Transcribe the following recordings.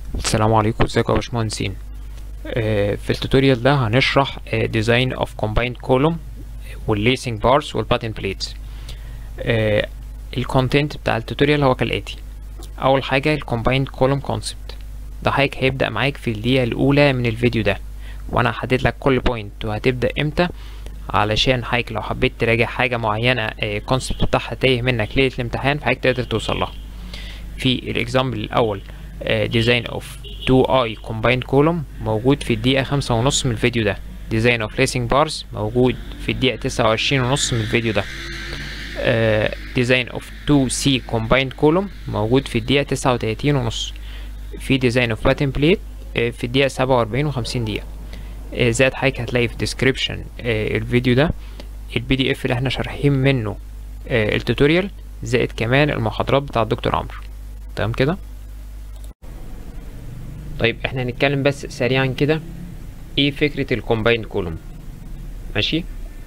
السلام عليكم ازيكم يا باشمهندسين آه، في التوتوريال ده هنشرح ديزاين اوف كومبايند كولوم والليسنج بارز والباتن بليتس الكونتنت بتاع التوتوريال هو كالاتي اول حاجه الكومبايند كولوم كونسبت ده حضرتك هيبدا معاك في الدقيقه الاولى من الفيديو ده وانا هحدد لك كل بوينت وهتبدا امتى علشان حضرتك لو حبيت تراجع حاجه معينه الكونسبت بتاعها تايه منك ليله الامتحان فحضرتك تقدر توصل لها في الاكزامبل الاول ديزاين اوف 2 اي combined column موجود في الدقيقة خمسة ونص من الفيديو ده ديزاين اوف racing bars موجود في الدقيقة تسعة وعشرين ونص من الفيديو ده ديزاين اوف 2 سي combined column موجود في الدقيقة تسعة وتلاتين ونص في ديزاين اوف باتن بليت في الدقيقة سبعة وأربعين وخمسين دقيقة uh, زائد حضرتك هتلاقي في description uh, الفيديو ده البي دي اف اللي احنا شارحين منه uh, التوتوريال زائد كمان المحاضرات بتاع الدكتور عمرو تمام كده طيب احنا هنتكلم بس سريعا كده ايه فكرة الكومبايند كولوم ماشي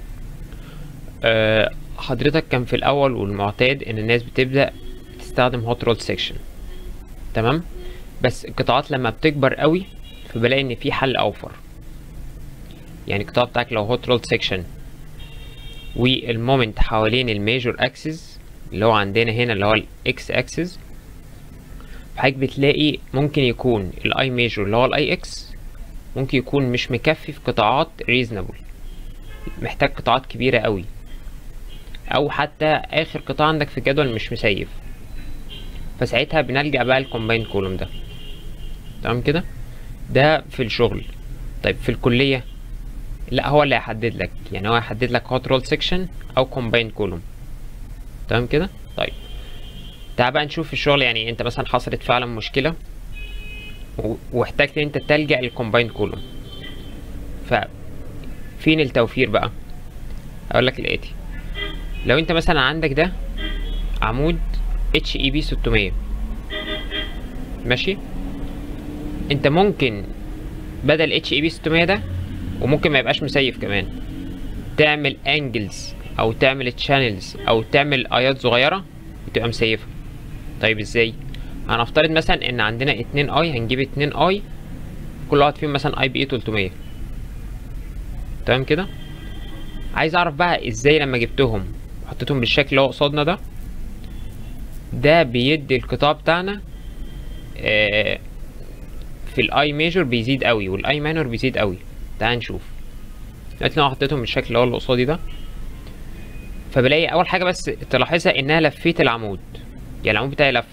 آه حضرتك كان في الاول والمعتاد ان الناس بتبدأ تستخدم هوت رول سيكشن تمام بس القطاعات لما بتكبر قوي فبلاقي ان في حل اوفر يعني القطاع بتاعك لو هوت رول سيكشن والمومنت حوالين الميجور اكسس اللي هو عندنا هنا اللي هو الاكس اكسس حضرتك بتلاقي ممكن يكون الاي ميجور اللي هو الاي اكس ممكن يكون مش مكفي في قطاعات ريزنبل محتاج قطاعات كبيرة قوي او حتى اخر قطاع عندك في الجدول مش مسيف فساعتها بنلجأ بقى الكومباين كولوم ده تمام كده ده في الشغل طيب في الكلية لا هو اللي هيحدد لك يعني هو هيحدد لك هوت رول سيكشن او كومباين كولوم تمام كده طيب تعال بقى نشوف في الشغل يعني انت مثلا حصلت فعلا مشكلة واحتجت ان انت تلجأ للكومباين كولوم ف فين التوفير بقى اقول لك الاتي لو انت مثلا عندك ده عمود اتش اي بي 600 ماشي انت ممكن بدل اتش اي بي 600 ده وممكن ما يبقاش مسيف كمان تعمل انجلز او تعمل تشانلز او تعمل ايات صغيره وتبقى مسيفه طيب ازاي هنفترض مثلا ان عندنا اتنين اي هنجيب اتنين اي كل واحد فيهم مثلا اي بي اي 300 تمام كده عايز اعرف بقى ازاي لما جبتهم وحطيتهم بالشكل اللي هو قصادنا ده ده بيدي القطاع بتاعنا آه في الاي ميجور بيزيد قوي والاي ماينور بيزيد قوي تعال نشوف دلوقتي لو حطيتهم بالشكل اللي هو اللي قصادي ده فبلاقي اول حاجه بس تلاحظها انها لفيت العمود يعني العمود بتاعي لف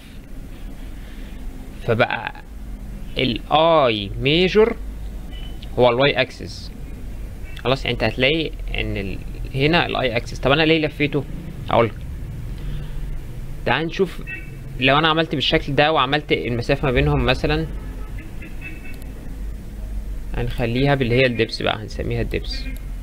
فبقى الاي ميجور هو الواي اكسس خلاص يعني انت هتلاقي ان ال... هنا الاي اكسس طب انا ليه لفيته اقولك تعال نشوف لو انا عملت بالشكل ده وعملت المسافه ما بينهم مثلا هنخليها باللي هي الدبس بقى هنسميها الدبس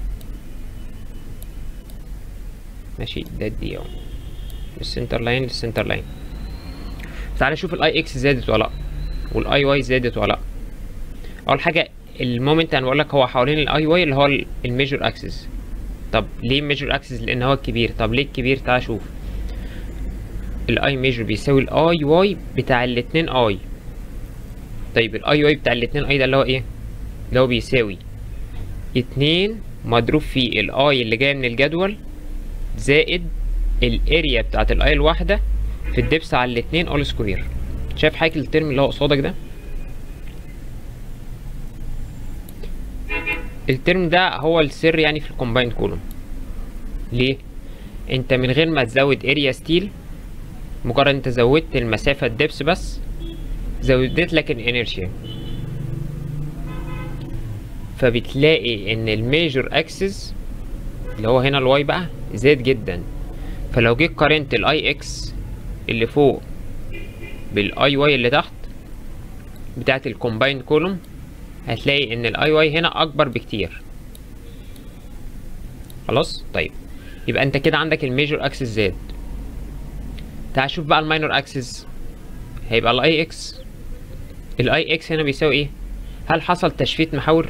ماشي ده الدي اهو السنتر لاين للسنتر لاين تعالى نشوف الاي اكس زادت ولا لا والاي واي زادت ولا لا اول حاجه المومنت انا بقول لك هو حوالين الاي واي اللي هو الميجور اكسس طب ليه الميجور اكسس لان هو الكبير طب ليه الكبير تعال شوف الاي ميجور بيساوي الاي واي بتاع الاتنين اي طيب الاي واي بتاع الاتنين اي ده اللي هو ايه اللي هو بيساوي اتنين مضروب في الاي اللي جاي من الجدول زائد الاريا بتاعت الاي الواحدة في الدبس على الاتنين اول سكوير شايف حاجة الترم اللي هو قصادك ده الترم ده هو السر يعني في الكومبايند كولوم ليه انت من غير ما تزود اريا ستيل مجرد انت زودت المسافة الدبس بس زودت لك الانرشيا فبتلاقي ان الميجور اكسس اللي هو هنا الواي بقى زاد جدا فلو جيت قارنت الاي اكس اللي فوق بالاي واي اللي تحت بتاعت الكومبايند كولوم هتلاقي ان الاي واي هنا اكبر بكتير خلاص طيب يبقى انت كده عندك الميجور اكسس زاد تعال شوف بقى الماينور اكسس هيبقى الاي اكس الاي اكس هنا بيساوي ايه هل حصل تشفيت محاور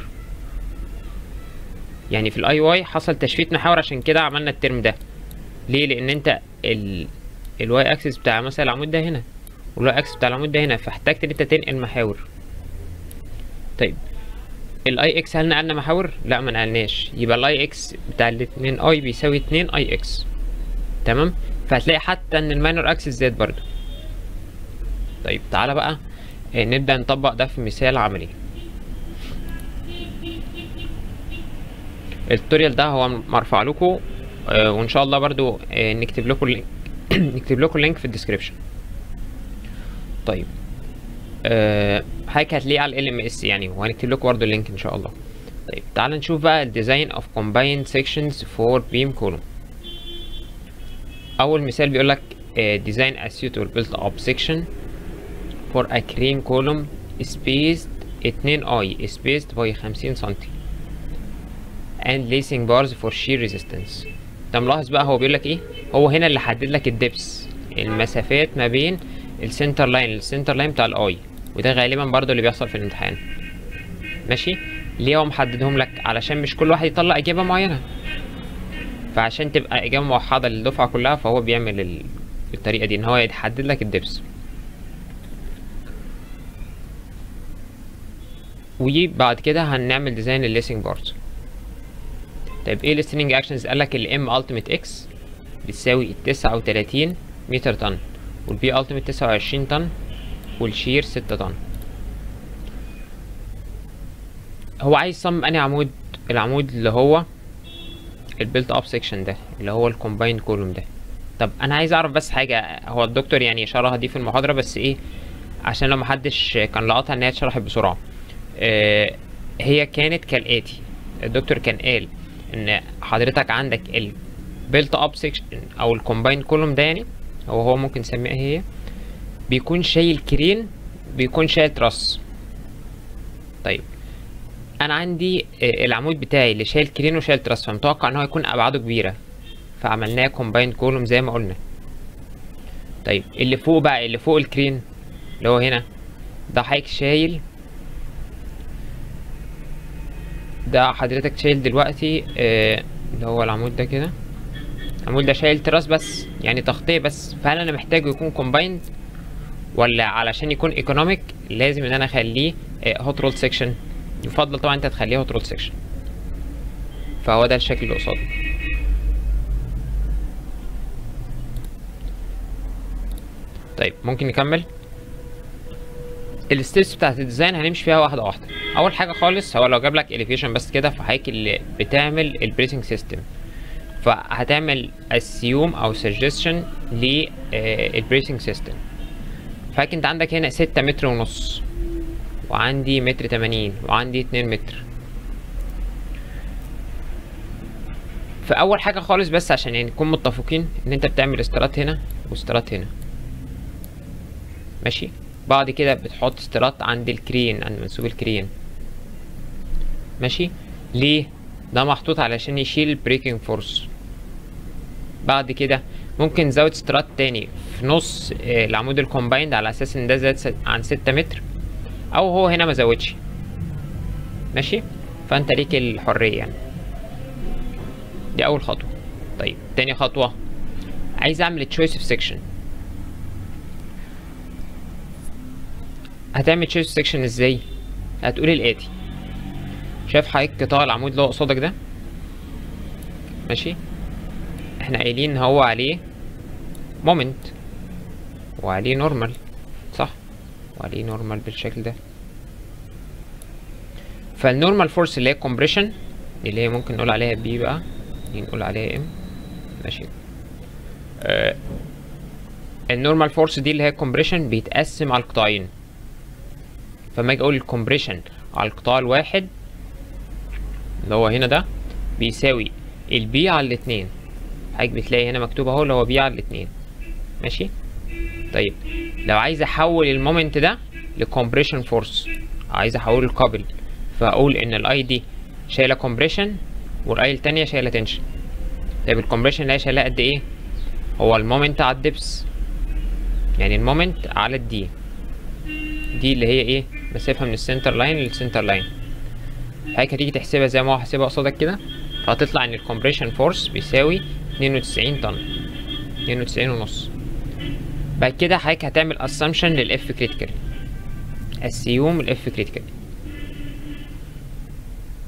يعني في الاي واي حصل تشفيت محاور عشان كده عملنا الترم ده ليه لان انت ال الواي اكسس بتاع مثلا العمود ده هنا والواي اكسس بتاع العمود ده هنا فاحتجت ان انت تنقل محاور طيب الاي اكس هل نقلنا محاور لا ما نقلناش يبقى الاي اكس بتاع الاتنين اي بيساوي اتنين اي اكس تمام فهتلاقي حتى ان الماينور اكسس زاد برضو طيب تعالى بقى آه، نبدأ نطبق ده في مثال عملي التوتوريال ده هو مرفوع لكم آه، وان شاء الله برضو آه، نكتب لكم اللينك نكتب لكم اللينك في الديسكريبشن طيب أه حضرتك هتلاقيه على ال ام اس يعني وهنكتب لكم برضه اللينك ان شاء الله طيب تعال نشوف بقى الديزاين اوف combined sections for beam column اول مثال بيقول لك uh, design a suitable built up section for a crane column spaced 2 i spaced by 50 سنتي and lacing bars for shear resistance انت ملاحظ بقى هو بيقول لك ايه هو هنا اللي حدد لك الدبس المسافات ما بين السنتر لاين السنتر لاين بتاع الاي وده غالبا برضو اللي بيحصل في الامتحان ماشي ليه هو محددهم لك علشان مش كل واحد يطلع اجابه معينه فعشان تبقى اجابه موحده للدفعه كلها فهو بيعمل ال- الطريقه دي ان هو يحدد لك الدبس وبعد كده هنعمل ديزاين الليسنج بارز طيب ايه listening اكشنز قال لك الام التيميت اكس بتساوي 39 متر طن والبي التيميت 29 طن والشير 6 طن هو عايز صمم انهي عمود العمود اللي هو البيلت اب سيكشن ده اللي هو الكومبايند كولوم ده طب انا عايز اعرف بس حاجه هو الدكتور يعني شرحها دي في المحاضره بس ايه عشان لو محدش كان لقطها ان هي اتشرحت بسرعه آه هي كانت كالاتي الدكتور كان قال ان حضرتك عندك البيلت اب سيكشن او الكومبايند كولوم ده يعني او هو ممكن نسميها هي بيكون شايل كرين بيكون شايل تراس طيب انا عندي آه، العمود بتاعي اللي شايل كرين وشايل تراس فمتوقع ان هو يكون ابعاده كبيره فعملناه كومبايند كولوم زي ما قلنا طيب اللي فوق بقى اللي فوق الكرين اللي هو هنا ده حضرتك شايل ده حضرتك شايل دلوقتي آه اللي هو العمود ده كده العمود ده شايل تراس بس يعني تغطية بس فهل انا محتاجه يكون كومبايند ولا علشان يكون ايكونوميك لازم ان انا اخليه هوت رول سيكشن يفضل طبعا انت تخليه هوت رول سيكشن فهو ده الشكل اللي قصاده طيب ممكن نكمل الستيبس بتاعت الديزاين هنمشي فيها واحده واحده اول حاجه خالص هو لو جاب لك اليفيشن بس كده فحضرتك اللي بتعمل البريسنج سيستم فهتعمل اسيوم او سجستشن للبريسنج سيستم فحضرتك انت عندك هنا ستة متر ونص وعندي متر تمانين وعندي اتنين متر فاول حاجه خالص بس عشان يعني نكون متفقين ان انت بتعمل استرات هنا واسترات هنا ماشي بعد كده بتحط استرات عند الكرين عند منسوب الكرين ماشي ليه ده محطوط علشان يشيل البريكنج فورس بعد كده ممكن نزود استرات تاني في نص آه، العمود الكومبايند على اساس ان ده زاد ست- عن ستة متر او هو هنا ما زودش ماشي فانت ليك الحرية يعني دي اول خطوة طيب تاني خطوة عايز اعمل تشويس اوف سيكشن هتعمل تشويس سيكشن ازاي هتقول الاتي شايف حضرتك قطاع العمود اللي هو قصادك ده ماشي احنا قايلين ان هو عليه مومنت وعليه نورمال صح وعليه نورمال بالشكل ده فالنورمال فورس اللي هي كومبريشن اللي هي ممكن نقول عليها بي بقى دي نقول عليها ام ماشي آه النورمال فورس دي اللي هي كومبريشن بيتقسم على القطاعين فما اجي اقول الكومبريشن على القطاع الواحد اللي هو هنا ده بيساوي البي على الاتنين حضرتك بتلاقي هنا مكتوب اهو اللي هو بي على الاتنين ماشي طيب لو عايز احول المومنت ده لكومبريشن فورس عايز احوله لكابل فاقول ان الاي دي شايله كومبريشن والاي التانية شايله تنشن طيب الكومبريشن اللي هي شايلاه قد ايه هو المومنت على الدبس يعني المومنت على الدي دي اللي هي ايه مسافه من السنتر لاين للسنتر لاين حضرتك هتيجي تحسبها زي ما هو حاسبها قصادك كده فهتطلع ان الكومبريشن فورس بيساوي 92 طن 92 ونص بعد كده حضرتك هتعمل assumption للاف كريتيكال اسيوم الاف كريتيكال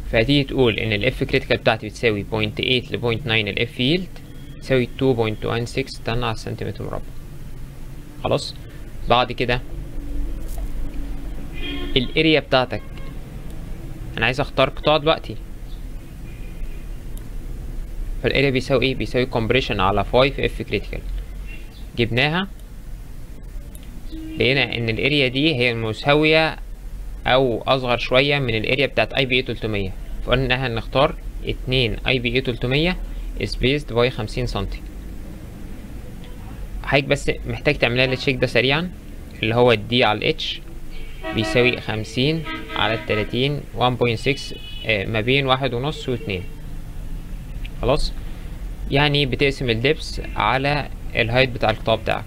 فهتيجي تقول ان الاف كريتيكال بتاعتي بتساوي 0.8 ل 0.9 الاف يلد تساوي 2.16 طن على السنتيمتر مربع خلاص بعد كده الاريا بتاعتك انا عايز اختار قطاع دلوقتي فالاريا بيساوي ايه بيساوي كومبريشن على 5 اف كريتيكال جبناها لقينا ان الاريا دي هي المساوية او اصغر شوية من الاريا بتاعت اي بي اي 300 فقلنا ان احنا نختار 2 اي بي اي 300 سبيسد باي 50 سنتي حضرتك بس محتاج تعملها لي التشيك ده سريعا اللي هو الدي على الاتش بيساوي 50 على التلاتين 1.6 آه، ما بين واحد ونص واتنين خلاص يعني بتقسم الدبس على الهايت بتاع القطاع بتاعك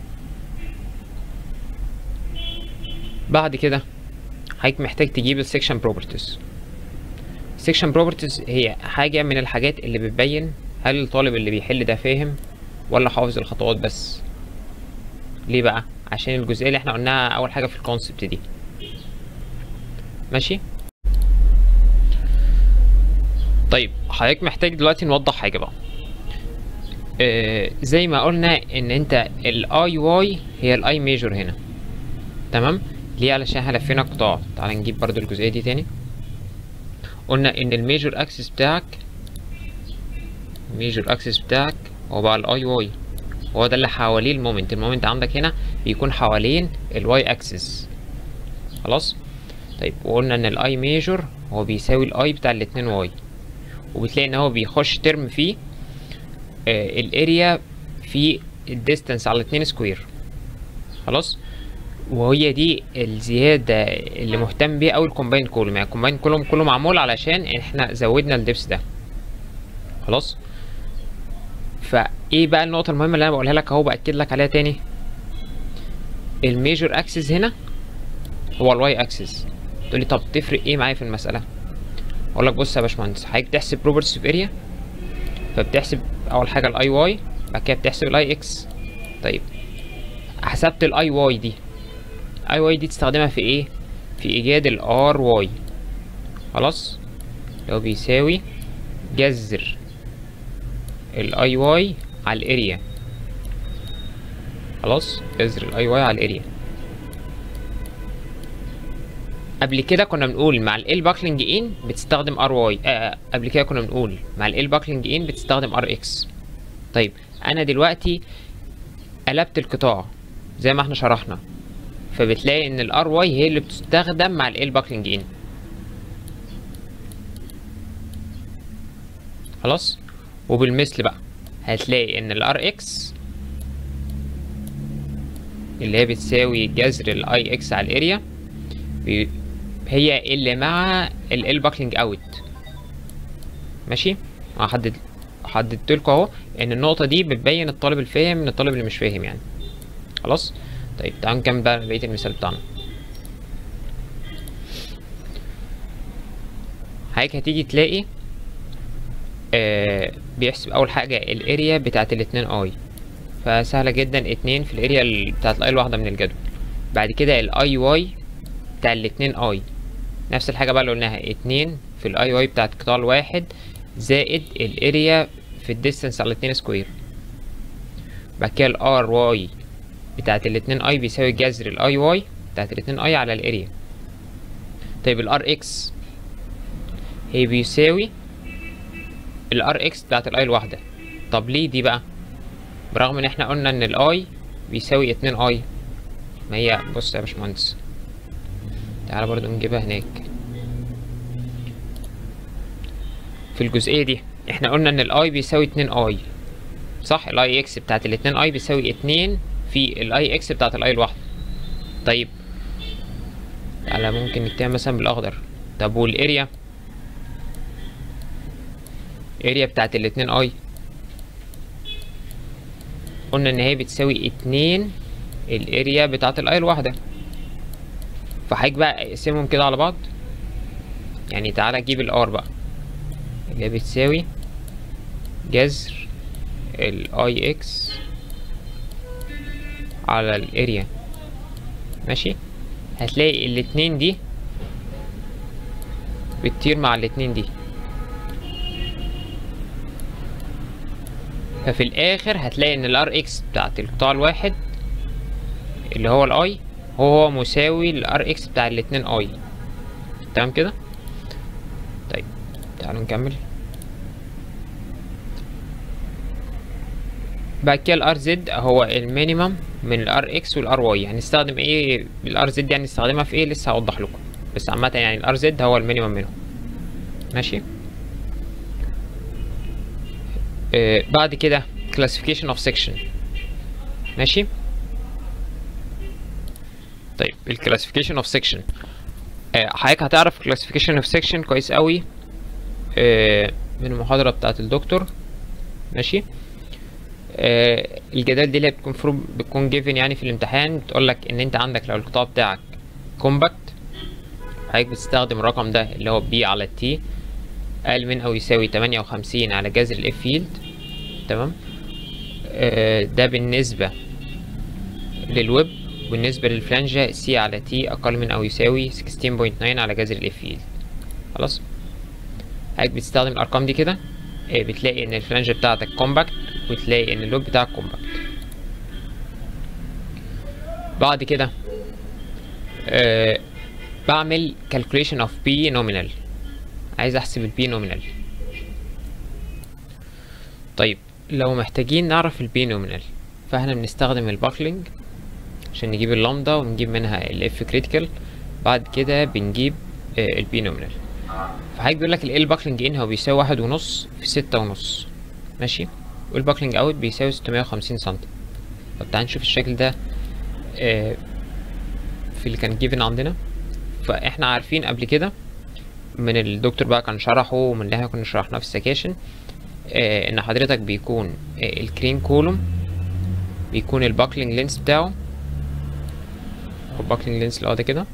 بعد كده حضرتك محتاج تجيب السكشن بروبرتيز السكشن بروبرتيز هي حاجة من الحاجات اللي بتبين هل الطالب اللي بيحل ده فاهم ولا حافظ الخطوات بس ليه بقى عشان الجزئية اللي احنا قلناها اول حاجة في الكونسبت دي ماشي طيب حضرتك محتاج دلوقتي نوضح حاجة بقى آه زي ما قلنا ان انت الاي واي هي الاي ميجور هنا تمام ليه علشان احنا لفينا قطاع تعال نجيب برضو الجزئية دي تاني قلنا ان الميجور اكسس بتاعك الميجور اكسس بتاعك هو بقى الاي واي هو ده اللي حواليه المومنت المومنت عندك هنا بيكون حوالين الواي اكسس خلاص طيب وقلنا ان الاي ميجور هو بيساوي الاي بتاع الاتنين واي وبتلاقي ان هو بيخش ترم فيه آه الاريا في الديستانس على اتنين سكوير خلاص وهي دي الزيادة اللي مهتم بيها أوي الكومباين كولوم يعني الكومباين كولوم كله معمول علشان احنا زودنا الدبس ده خلاص فايه بقى النقطة المهمة اللي انا بقولها لك اهو باكد لك عليها تاني الميجور اكسس هنا هو الواي اكسس تقول لي طب تفرق ايه معايا في المسألة اقول لك بص يا باشمهندس حضرتك تحسب بروبرتيز في اريا فبتحسب اول حاجة الاي واي بعد كده بتحسب الاي اكس طيب حسبت الاي واي دي اي واي دي تستخدمها في ايه في ايجاد الار واي خلاص لو بيساوي جذر الاي واي على الاريا خلاص جذر الاي واي على الاريا قبل كده كنا بنقول مع ال باكلينج ان بتستخدم ار واي آه قبل كده كنا بنقول مع ال باكلينج ان بتستخدم ار اكس طيب انا دلوقتي قلبت القطاع زي ما احنا شرحنا فبتلاقي ان الار واي هي اللي بتستخدم مع ال باكلينج ان خلاص وبالمثل بقى هتلاقي ان الار اكس اللي هي بتساوي جذر الاي اكس على الاريا هي اللي مع ال باكلينج اوت ماشي هحدد حددت لكم اهو ان النقطه دي بتبين الطالب الفاهم من الطالب اللي مش فاهم يعني خلاص طيب تعالوا نكمل بقى بقيه المثال بتاعنا حضرتك هتيجي تلاقي آه بيحسب اول حاجه الاريا بتاعت الاتنين اي فسهله جدا اتنين في الاريا بتاعت الاي الواحده من الجدول بعد كده الاي واي بتاع الاتنين اي نفس الحاجه بقى اللي قلناها اتنين في الاي واي بتاعت قطاع الواحد زائد الاريا في الديستانس على الاتنين سكوير بعد كده الار واي بتاعت الاتنين اي بيساوي جذر الاي واي بتاعت الاتنين اي على الاريا طيب الار اكس هي بيساوي الار اكس بتاعت الاي الواحدة طب ليه دي بقى برغم ان احنا قلنا ان الاي بيساوي اتنين اي ما هي بص يا باشمهندس تعالى برضو نجيبها هناك في الجزئية دي احنا قلنا ان الاي بيساوي اتنين اي صح الاي اكس بتاعت الاتنين اي بيساوي اتنين في الاي اكس بتاعت الاي الواحدة طيب تعالى ممكن نكتبها مثلا بالاخضر طب والاريا اريا بتاعت الاتنين اي قلنا ان هي بتساوي اتنين الاريا بتاعت الاي الواحدة فحضرتك بقى اقسمهم كده على بعض يعني تعالى نجيب الار بقى اللي هي بتساوي جذر الاي اكس على الاريا ماشي هتلاقي الاتنين دي بتطير مع الاتنين دي ففي الاخر هتلاقي ان الار اكس بتاعت القطاع الواحد اللي هو الاي هو مساوي للار اكس بتاع الاتنين اي تمام كده طيب تعالوا نكمل بعد كده الار زد هو المينيمم من الار اكس والار واي هنستخدم ايه الار زد يعني نستخدمها في ايه لسه هوضح لكم بس عامه يعني الار زد هو المينيمم منهم ماشي آه بعد كده classification of section ماشي طيب ال classification of section آه حضرتك هتعرف classification of section كويس قوي آه من المحاضرة بتاعة الدكتور ماشي آه الجدال دي اللي بتكون فروض بتكون جيفن يعني في الامتحان بتقول لك ان انت عندك لو القطاع بتاعك كومباكت حضرتك بتستخدم الرقم ده اللي هو بي على تي اقل من او يساوي تمانية وخمسين على جذر الاف فيلد تمام آه ده بالنسبة للويب بالنسبة للفلانجة سي على تي أقل من أو يساوي 16.9 على جذر الاف فيلد خلاص حضرتك بتستخدم الأرقام دي كده آه بتلاقي إن الفلانجة بتاعتك كومباكت وتلاقي إن اللوب بتاعك كومباكت بعد كده آه بعمل calculation of p nominal عايز احسب البي نومينال طيب لو محتاجين نعرف البي نومينال فاحنا بنستخدم الباكلينج عشان نجيب اللامدا ونجيب منها الاف كريتيكال بعد كده بنجيب البي نومينال فحضرتك بيقول لك ال باكلينج ان هو بيساوي واحد ونص في ستة ونص ماشي والباكلينج اوت بيساوي ستمية وخمسين سنتي طب تعال نشوف الشكل ده آه في اللي كان جيفن عندنا فاحنا عارفين قبل كده من الدكتور بقى كان شرحه ومن اللي احنا كنا شرحناه في السكاشن آه ان حضرتك بيكون آه الكرين كولوم بيكون الباكلينج لينس بتاعه الباكلينج لينس اللي هو ده كده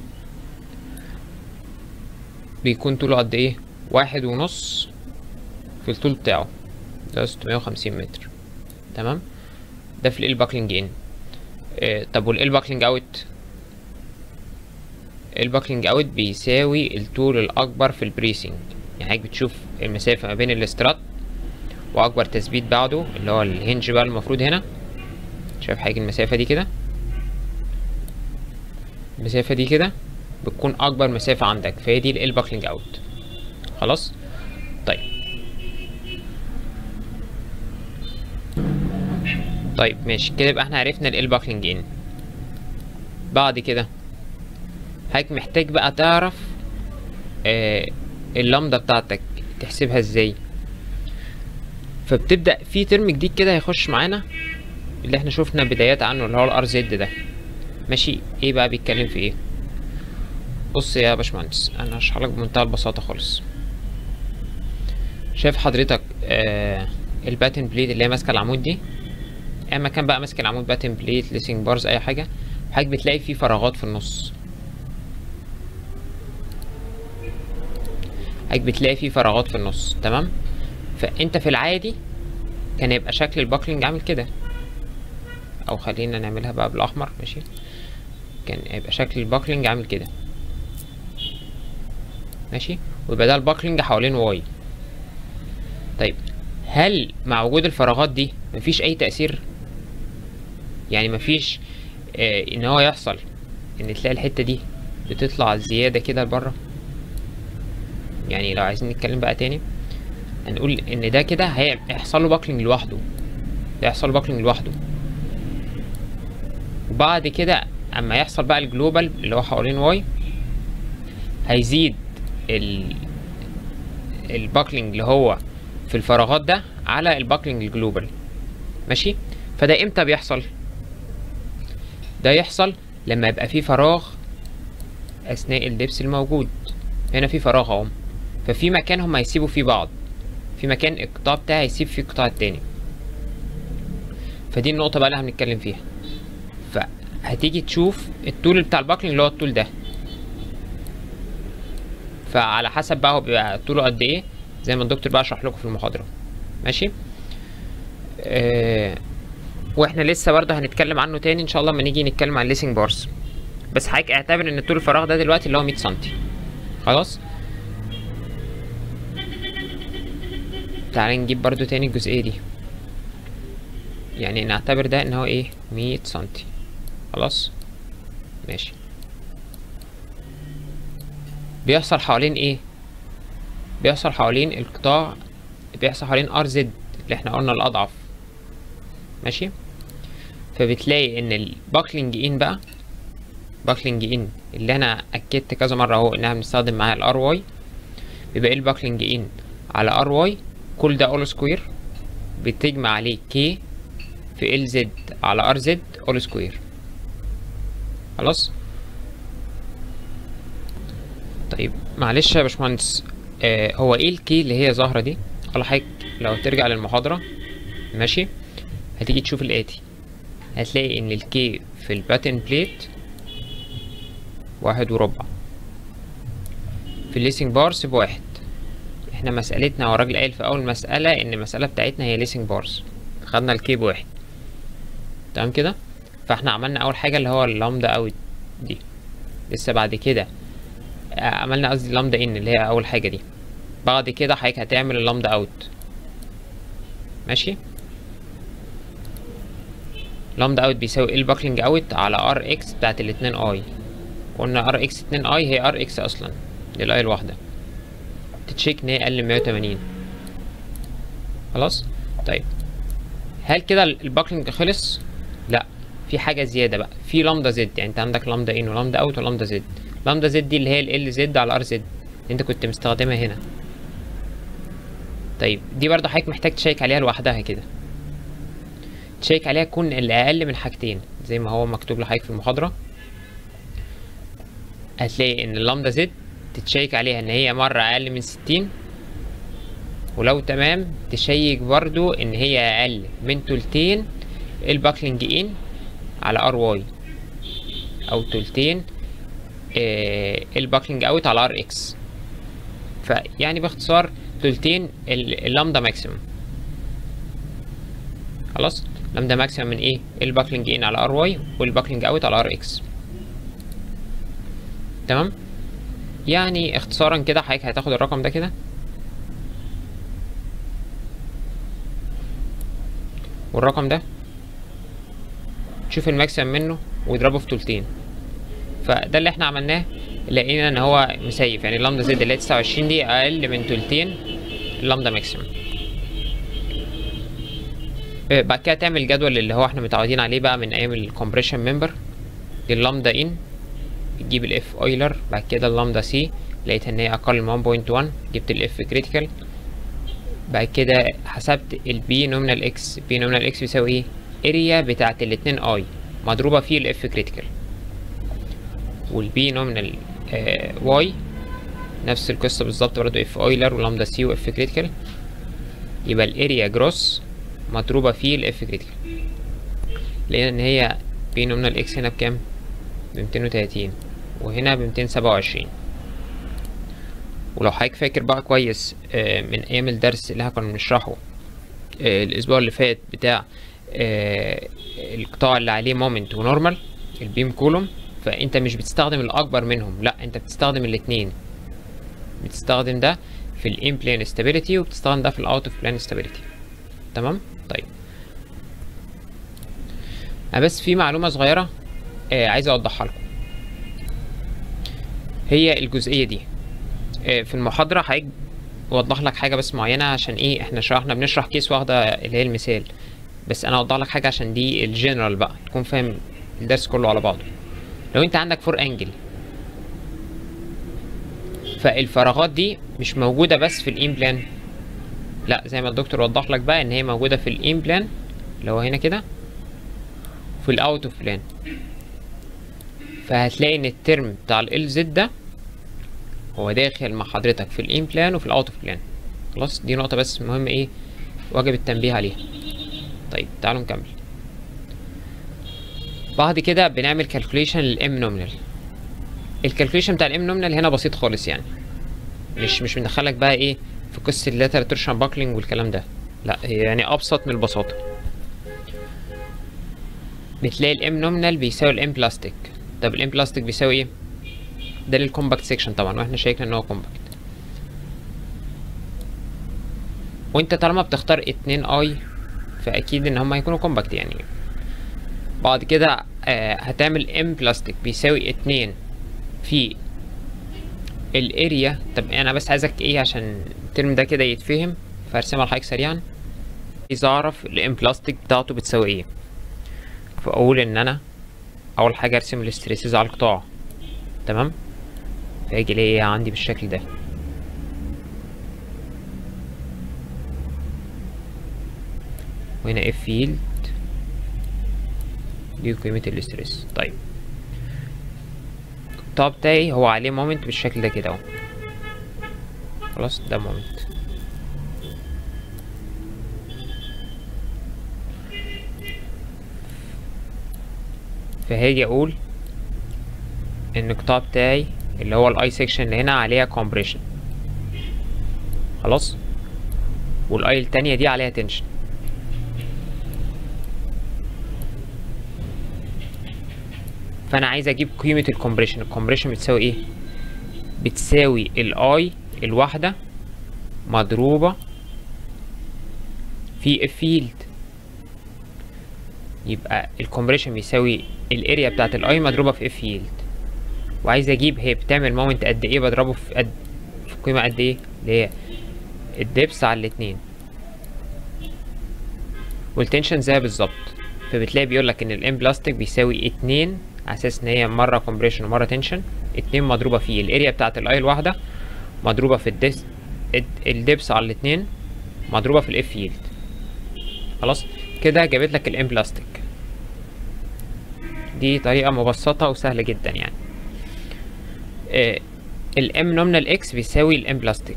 بيكون طوله قد ايه واحد ونص في الطول بتاعه ده ستمية وخمسين متر تمام ده في ال باكلينج ان آه طب وال باكلينج اوت الباكلينج اوت بيساوي الطول الاكبر في البريسنج يعني حضرتك بتشوف المسافه ما بين الاسترات واكبر تثبيت بعده اللي هو الهنج بقى المفروض هنا شايف حاجه المسافه دي كده المسافه دي كده بتكون اكبر مسافه عندك فهي دي ال باكلينج اوت خلاص طيب طيب ماشي كده يبقى احنا عرفنا ال باكلينج ان بعد كده حضرتك محتاج بقى تعرف آه اللامدا بتاعتك تحسبها ازاي فبتبدا في ترم جديد كده هيخش معانا اللي احنا شفنا بدايات عنه اللي هو الار زد ده ماشي ايه بقى بيتكلم في ايه بص يا باشمهندس انا هشرح لك بمنتهى البساطه خالص شايف حضرتك آه الباتن بليد اللي هي ماسكه العمود دي اي مكان بقى ماسك العمود باتن بليد ليسنج بارز اي حاجه حضرتك بتلاقي فيه فراغات في النص حضرتك بتلاقي فيه فراغات في النص تمام فانت في العادي كان يبقى شكل الباكلينج عامل كده او خلينا نعملها بقى بالاحمر ماشي كان يبقى شكل الباكلينج عامل كده ماشي ويبقى ده الباكلينج حوالين واي طيب هل مع وجود الفراغات دي مفيش اي تأثير يعني مفيش آه ان هو يحصل ان تلاقي الحتة دي بتطلع زيادة كده لبره يعني لو عايزين نتكلم بقى تاني هنقول ان ده كده هيحصل له باكلينج لوحده ده يحصل له باكلينج لوحده وبعد كده اما يحصل بقى الجلوبال اللي هو حوالين واي هيزيد ال الباكلينج اللي هو في الفراغات ده على الباكلينج الجلوبال ماشي فده امتى بيحصل ده يحصل لما يبقى فيه فراغ اثناء اللبس الموجود هنا في فراغ اهو ففي مكان هم هيسيبوا فيه بعض في مكان القطاع بتاعي هيسيب فيه القطاع التاني فدي النقطة بقى اللي هنتكلم فيها فهتيجي تشوف الطول بتاع الباكلينج اللي هو الطول ده فعلى حسب بقى هو بيبقى طوله قد ايه زي ما الدكتور بقى شرح لكم في المحاضرة ماشي آه واحنا لسه برضه هنتكلم عنه تاني ان شاء الله لما نيجي نتكلم عن الليسنج بارز بس حضرتك اعتبر ان طول الفراغ ده دلوقتي اللي هو 100 سنتي خلاص تعالى نجيب برضو تاني الجزئية دي يعني نعتبر ده ان هو ايه مية سنتي خلاص ماشي بيحصل حوالين ايه بيحصل حوالين القطاع بيحصل حوالين ار زد اللي احنا قلنا الاضعف ماشي فبتلاقي ان الباكلينج ان بقى باكلينج ان اللي انا اكدت كذا مره اهو انها بنستخدم معاها الار واي بيبقى ايه الباكلينج ان على ار واي كل ده اول سكوير بتجمع عليه كي في ال زد على ار زد اول سكوير خلاص طيب معلش يا باشمهندس آه هو ايه الكي اللي هي ظاهره دي ولا حضرتك لو ترجع للمحاضره ماشي هتيجي تشوف الاتي هتلاقي ان الكي في الباتن بليت واحد وربع في الليسنج بارز بواحد احنا مسألتنا هو الراجل قايل في أول مسألة إن المسألة بتاعتنا هي ليسنج بارز خدنا الكي بواحد تمام كده فاحنا عملنا أول حاجة اللي هو اللامدا أوت دي لسه بعد كده عملنا قصدي اللامدا إن اللي هي أول حاجة دي بعد كده حضرتك هتعمل اللامدا أوت ماشي لامدا اوت بيساوي ال باكلينج اوت على ار اكس بتاعت الاتنين اي قلنا ار اكس اتنين اي هي ار اكس اصلا دي الاي الواحدة تتشيك ان هي اقل من مية وتمانين خلاص طيب هل كده الباكلينج خلص لا في حاجة زيادة بقى في لامدا زد يعني انت عندك لامدا ان ولامدا اوت ولامدا زد لامدا زد دي اللي هي ال زد على ار زد انت كنت مستخدمها هنا طيب دي برضه حضرتك محتاج تشيك عليها لوحدها كده تشيك عليها تكون الأقل من حاجتين زي ما هو مكتوب لحضرتك في المحاضرة هتلاقي إن اللامدا زد تتشيك عليها إن هي مرة أقل من ستين ولو تمام تشيك برضو إن هي أقل من تلتين الباكلينج إن على ار واي أو تلتين آه الباكلينج أوت على ار إكس فيعني باختصار تلتين اللامدا ماكسيمم خلاص لامدا ماكسيمم من ايه الباكلينج ان على ار واي والباكلينج اوت على ار اكس تمام يعني اختصارا كده حضرتك هتاخد الرقم ده كده والرقم ده تشوف الماكسيمم منه واضربه في تلتين فده اللي احنا عملناه لقينا ان هو مسيف يعني اللامدا زد اللي هي 29 دي اقل من تلتين اللامدا ماكسيمم بعد كده تعمل الجدول اللي هو احنا متعودين عليه بقى من ايام الكومبريشن ممبر اللامدا ان تجيب الاف اويلر بعد كده اللامدا سي لقيت ان هي اقل من 1.1 جبت الاف كريتيكال بعد كده حسبت البي نومينال اكس بي نومينال اكس بيساوي ايه اريا بتاعت الاتنين اي مضروبه في الاف كريتيكال والبي نومينال واي نفس القصه بالظبط برضه اف اويلر ولامدا سي واف كريتيكال يبقى الاريا جروس مضروبة في الاف كريتيكال لقينا ان هي بي نومينال اكس هنا بكام بميتين وتلاتين وهنا بميتين سبعة وعشرين ولو حضرتك فاكر بقى كويس من ايام الدرس اللي احنا كنا بنشرحه الاسبوع اللي فات بتاع القطاع اللي عليه مومنت ونورمال البيم كولوم فانت مش بتستخدم الاكبر منهم لا انت بتستخدم الاتنين بتستخدم ده في الان بلان ستابيليتي وبتستخدم ده في الاوت اوف بلان ستابيليتي تمام طيب انا بس في معلومه صغيره آه عايز اوضحها لكم هي الجزئيه دي آه في المحاضره هيجي اوضح لك حاجه بس معينه عشان ايه احنا شرحنا بنشرح كيس واحده اللي هي المثال بس انا اوضح لك حاجه عشان دي الجنرال بقى تكون فاهم الدرس كله على بعضه لو انت عندك فور انجل فالفراغات دي مش موجوده بس في الان بلان لا زي ما الدكتور وضح لك بقى ان هي موجوده في الان بلان اللي هو هنا كده في الاوت اوف بلان فهتلاقي ان الترم بتاع ال زد ده هو داخل مع حضرتك في الان بلان وفي الاوت اوف بلان خلاص دي نقطه بس مهم ايه واجب التنبيه عليها طيب تعالوا نكمل بعد كده بنعمل كالكوليشن للام نومينال الكالكوليشن بتاع الام نومينال هنا بسيط خالص يعني مش مش بندخلك بقى ايه في قصه اللاتر تورشن باكلينج والكلام ده لا هي يعني ابسط من البساطه بتلاقي الام نومينال بيساوي الام بلاستيك طب الام بلاستيك بيساوي ايه ده للكومباكت سيكشن طبعا واحنا شايفين ان هو كومباكت وانت طالما بتختار اتنين اي فاكيد ان هم هيكونوا كومباكت يعني بعد كده آه هتعمل ام بلاستيك بيساوي اتنين في الاريا طب انا بس عايزك ايه عشان الترم ده كده يتفهم فارسمها لحضرتك سريعا عايز اعرف الام بلاستيك بتاعته بتساوي ايه فاقول ان انا اول حاجه ارسم الاستريسز على القطاع تمام فيجي لي عندي بالشكل ده وهنا اف فيلد دي قيمة الاسترس طيب القطاع بتاعي هو عليه مومنت بالشكل ده كده اهو خلاص ده مومنت فهاجي اقول ان القطاع بتاعي اللي هو الاي سيكشن اللي هنا عليها كومبريشن خلاص والاي التانية دي عليها تنشن فانا عايز اجيب قيمة الكومبريشن الكومبريشن بتساوي ايه بتساوي الاي الواحدة مضروبة في الفيلد يبقى الكومبريشن بيساوي الاريا بتاعت الاي مضروبة في اف فيلد وعايز اجيب هي بتعمل مومنت قد ايه بضربه في قد في قيمة قد ايه اللي هي الدبس على الاتنين والتنشن زي بالظبط فبتلاقي بيقولك ان الام بلاستيك بيساوي اتنين على اساس ان هي مره كومبريشن ومره تنشن اتنين مضروبه في الاريا بتاعه الاي الواحده مضروبه في الدس الدبس على الاتنين مضروبه في الاف ييلد خلاص كده جابت لك الام بلاستيك دي طريقه مبسطه وسهله جدا يعني آه الام نومينال اكس بيساوي الام بلاستيك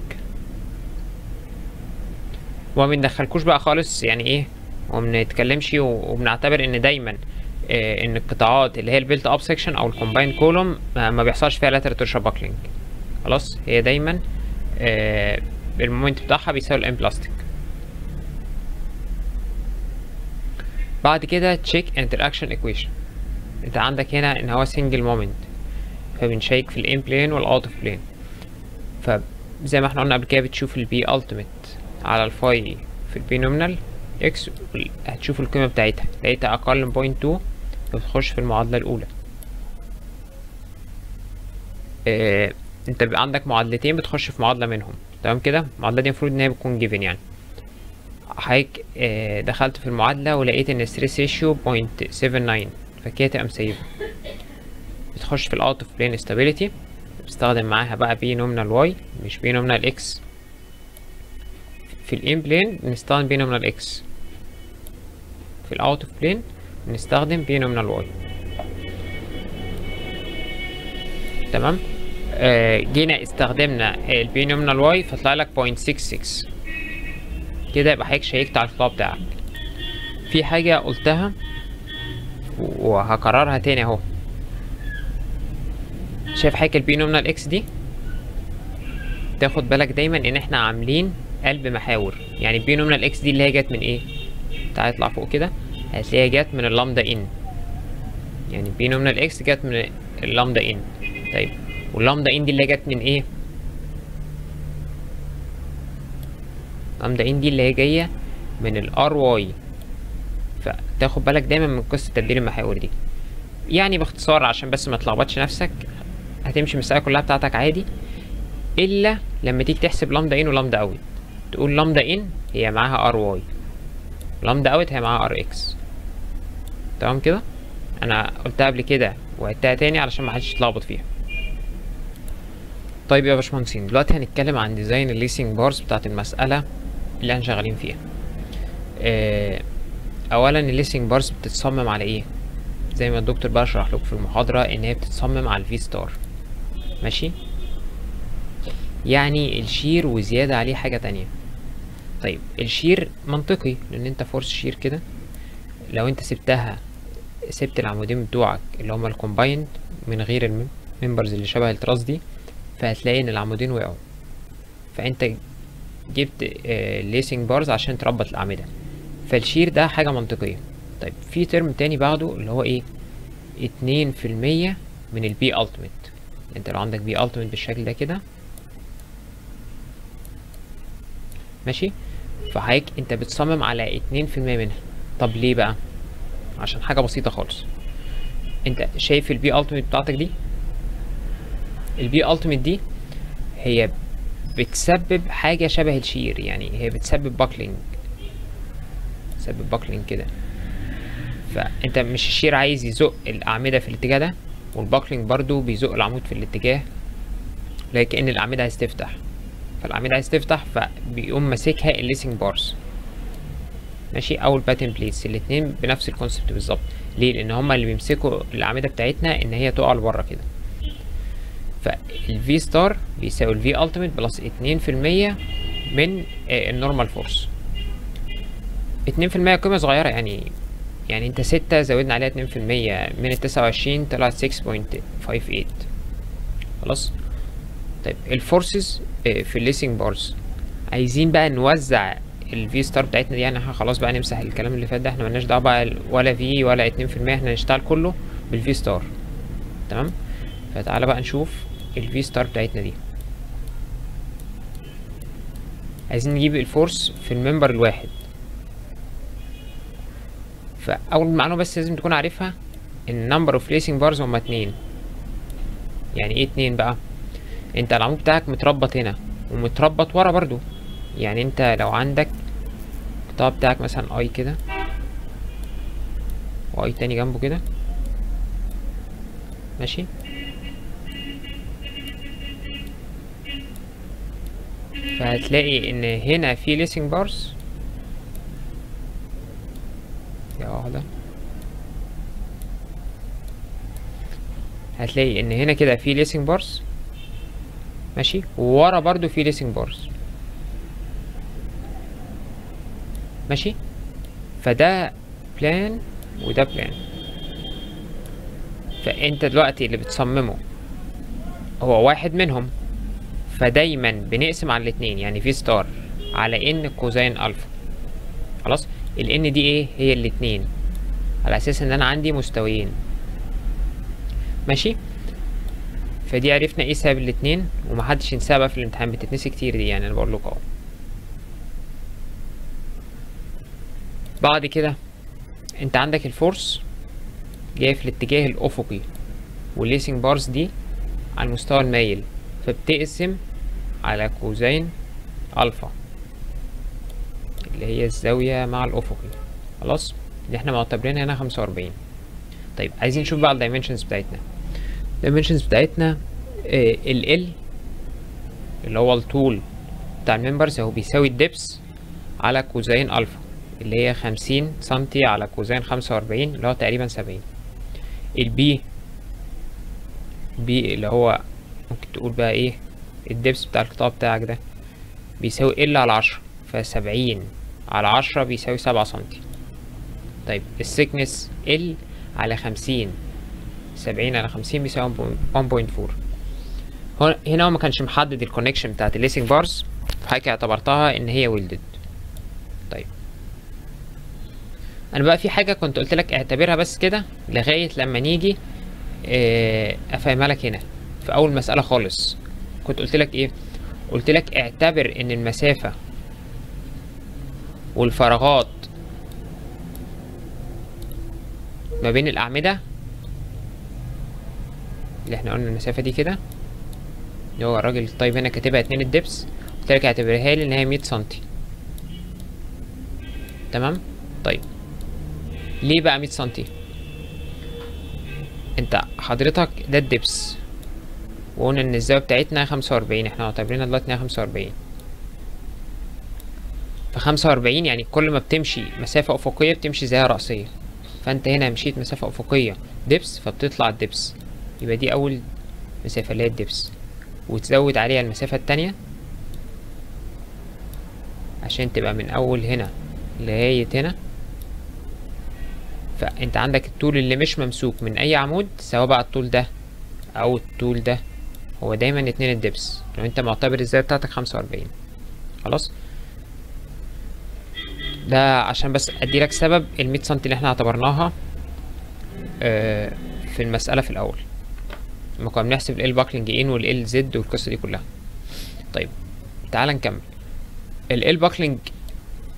وما بندخلكوش بقى خالص يعني ايه ومنتكلمش وبنعتبر ان دايما آه ان القطاعات اللي هي البيلت اب سيكشن او الكومباين كولوم ما بيحصلش فيها لاترال تورشن باكلينج خلاص هي دايما آه المومنت بتاعها بيساوي الام بلاستيك بعد كده تشيك انتراكشن ايكويشن انت عندك هنا ان هو سنجل مومنت فبنشيك في الان بلين والاوت اوف بلين فزي ما احنا قلنا قبل كده بتشوف البي التيميت على الفاي في البي نومينال اكس هتشوف القيمة بتاعتها لقيتها أقل من بوينت تو بتخش في المعادلة الأولى اه انت بيبقى عندك معادلتين بتخش في معادلة منهم تمام كده المعادلة دي المفروض ان هي بتكون جيفن يعني حضرتك اه دخلت في المعادلة ولقيت ان ستريس ريشيو بوينت سيفن ناين فكده تبقى مسيبة بتخش في الاوت اوف بلين ستابيليتي بتستخدم معاها بقى بي نومينال واي مش بي نومينال اكس في الان بلين بنستخدم بي نومينال اكس في الاوت اوف بلين بنستخدم بي نومينال واي تمام آه جينا استخدمنا البي نومينال واي فطلع لك 0.66 كده يبقى حضرتك شيكت على الفلاw بتاعك في حاجة قلتها وهكررها تاني اهو شايف حضرتك البي نومينال اكس دي تاخد بالك دايما ان احنا عاملين قلب محاور يعني البي نومينال اكس دي اللي هي جت من ايه تعالى اطلع فوق كده هتلاقيها جت من اللامدا ان يعني البي نومينال اكس جت من اللامدا ان طيب واللامدا ان دي اللي جت من ايه اللامدا ان دي اللي هي جايه من الار واي فتاخد بالك دايما من قصه تبديل المحاور دي يعني باختصار عشان بس ما تلخبطش نفسك هتمشي المساله كلها بتاعتك عادي الا لما تيجي تحسب لامدا ان ولامدا اوت تقول لامدا ان هي معاها ار واي لامدا اوت هي معاها ار اكس تمام كده انا قلتها قبل كده وعدتها تاني علشان ما حدش يتلخبط فيها طيب يا باشمهندسين دلوقتي هنتكلم عن ديزاين الليسنج بارز بتاعت المسألة اللي احنا شغالين فيها اه اولا الليسنج بارز بتتصمم على ايه زي ما الدكتور بقى شرح لكم في المحاضرة ان هي بتتصمم على الفي ستار ماشي يعني الشير وزيادة عليه حاجة تانية طيب الشير منطقي لان انت فورس شير كده لو انت سبتها سبت العمودين بتوعك اللي هما الكومبايند من غير الممبرز اللي شبه التراس دي فهتلاقي ان العمودين وقعوا فانت جبت آه ليسنج بارز عشان تربط الاعمده فالشير ده حاجه منطقيه طيب في ترم تاني بعده اللي هو ايه اتنين في المية من البي التيميت انت لو عندك بي التيميت بالشكل ده كده ماشي فحضرتك انت بتصمم على اتنين في المية منها طب ليه بقى عشان حاجة بسيطة خالص انت شايف البي التيميت بتاعتك دي البي التيميت دي هي بتسبب حاجة شبه الشير يعني هي بتسبب باكلينج بتسبب باكلينج كده فانت مش الشير عايز يزق الاعمدة في الاتجاه ده والباكلينج برضو بيزق العمود في الاتجاه لكن الاعمدة عايز تفتح فالاعمدة عايز تفتح فبيقوم ماسكها الليسنج بارز ماشي او الباتن بليتس الاتنين بنفس الكونسبت بالظبط ليه لان هما اللي بيمسكوا الاعمده بتاعتنا ان هي تقع لبره كده فالفي ستار بيساوي الفي التيميت بلس اتنين في المية من النورمال فورس اتنين في المية قيمة صغيرة يعني يعني انت ستة زودنا عليها اتنين في المية من التسعة وعشرين طلعت سكس بوينت فايف ايت خلاص طيب الفورسز في الليسنج بارز عايزين بقى نوزع الفي ستار بتاعتنا دي يعني احنا خلاص بقى نمسح الكلام اللي فات ده احنا ملناش دعوه بقى ولا في ولا اتنين في المية احنا هنشتغل كله بالفي ستار تمام فتعالى بقى نشوف الفي ستار بتاعتنا دي عايزين نجيب الفورس في الممبر الواحد فاول معلومه بس لازم تكون عارفها ان نمبر اوف ليسنج بارز هما اتنين يعني ايه اتنين بقى انت العمود بتاعك متربط هنا ومتربط ورا برضو يعني انت لو عندك القطاع بتاعك مثلا اي كده واي تاني جنبه كده ماشي فهتلاقي ان هنا في ليسنج بارز يا واحدة هتلاقي ان هنا كده في ليسنج بارز ماشي وورا برضو في ليسنج بارز ماشي فده بلان وده بلان فانت دلوقتي اللي بتصممه هو واحد منهم فدايما بنقسم على الاتنين يعني في ستار على ان كوزين الفا خلاص الان دي ايه هي الاتنين على اساس ان انا عندي مستويين ماشي فدي عرفنا ايه سبب الاتنين ومحدش ينساها بقى في الامتحان بتتنسي كتير دي يعني انا بقول لكم اهو بعد كده انت عندك الفورس جاي في الاتجاه الافقي والليسنج بارز دي على المستوى المايل فبتقسم على كوزين الفا اللي هي الزاوية مع الافقي خلاص اللي احنا معتبرينها هنا خمسة واربعين طيب عايزين نشوف بقى الدايمنشنز بتاعتنا الدايمنشنز بتاعتنا ال ال اللي هو الطول بتاع الممبرز اهو بيساوي الدبس على كوزين الفا اللي هي خمسين سنتي على كوزين خمسة وأربعين اللي هو تقريبا سبعين البي بي اللي هو ممكن تقول بقى ايه الدبس بتاع القطاع بتاعك ده بيساوي ال على عشرة فسبعين على عشرة بيساوي سبعة سنتي طيب السكنس ال على خمسين سبعين على خمسين بيساوي ون بوينت فور هنا هو مكانش محدد الكونكشن بتاعت الليسنج بارز فحضرتك اعتبرتها ان هي ويلدد طيب انا بقى في حاجه كنت قلت لك اعتبرها بس كده لغايه لما نيجي اه افهمها لك هنا في اول مساله خالص كنت قلت لك ايه قلت لك اعتبر ان المسافه والفراغات ما بين الاعمده اللي احنا قلنا المسافه دي كده اللي هو الراجل طيب هنا كاتبها اتنين الدبس قلت لك اعتبرها لي ان هي مية سنتي تمام طيب ليه بقى مية سنتي انت حضرتك ده الدبس وقلنا ان الزاوية بتاعتنا خمسة وأربعين احنا معتبرينها دلوقتي انها خمسة وأربعين فخمسة وأربعين يعني كل ما بتمشي مسافة أفقية بتمشي زاوية رأسية فانت هنا مشيت مسافة أفقية دبس فبتطلع الدبس يبقى دي أول مسافة اللي هي الدبس وتزود عليها المسافة التانية عشان تبقى من أول هنا لغاية هنا فانت عندك الطول اللي مش ممسوك من اي عمود سواء بقى الطول ده او الطول ده هو دايما اتنين الدبس لو انت معتبر الزاوية بتاعتك خمسة واربعين خلاص ده عشان بس ادي لك سبب المية سنتي اللي احنا اعتبرناها اه في المسألة في الاول لما كنا بنحسب ال باكلينج ان وال زد والقصة دي كلها طيب تعال نكمل ال باكلينج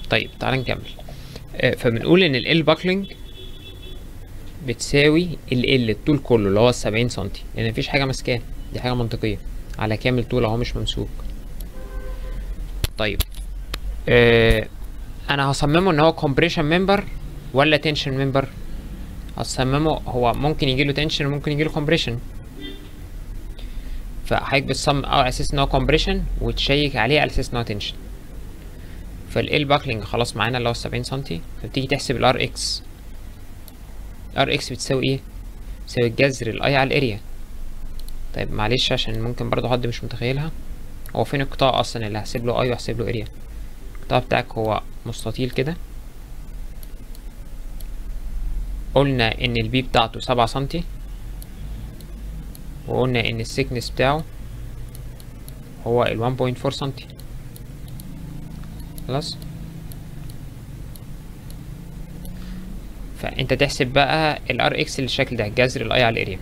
طيب تعال نكمل آه، فبنقول ان ال باكلينج بتساوي ال الطول كله اللي هو السبعين سنتي لان مفيش حاجه ماسكاه دي حاجه منطقيه على كامل طول اهو مش ممسوك طيب آه انا هصممه ان هو compression member ولا tension member هصممه هو ممكن يجيله tension وممكن يجيله compression فحضرتك بتصمم على اساس ان هو compression وتشيك عليه على اساس ان هو tension فال باكلينج خلاص معانا اللي هو 70 سنتي فبتيجي تحسب الار اكس ار اكس بتساوي ايه بتساوي الجذر الاي على الاريا طيب معلش عشان ممكن برضو حد مش متخيلها هو فين القطاع اصلا اللي هحسب له اي وهحسب له اريا القطاع بتاعك هو مستطيل كده قلنا ان البي بتاعته سبعة سنتي وقلنا ان السيكنس بتاعه هو ال 1.4 سنتي خلاص فانت تحسب بقى الار اكس للشكل ده جذر الاي على الاريا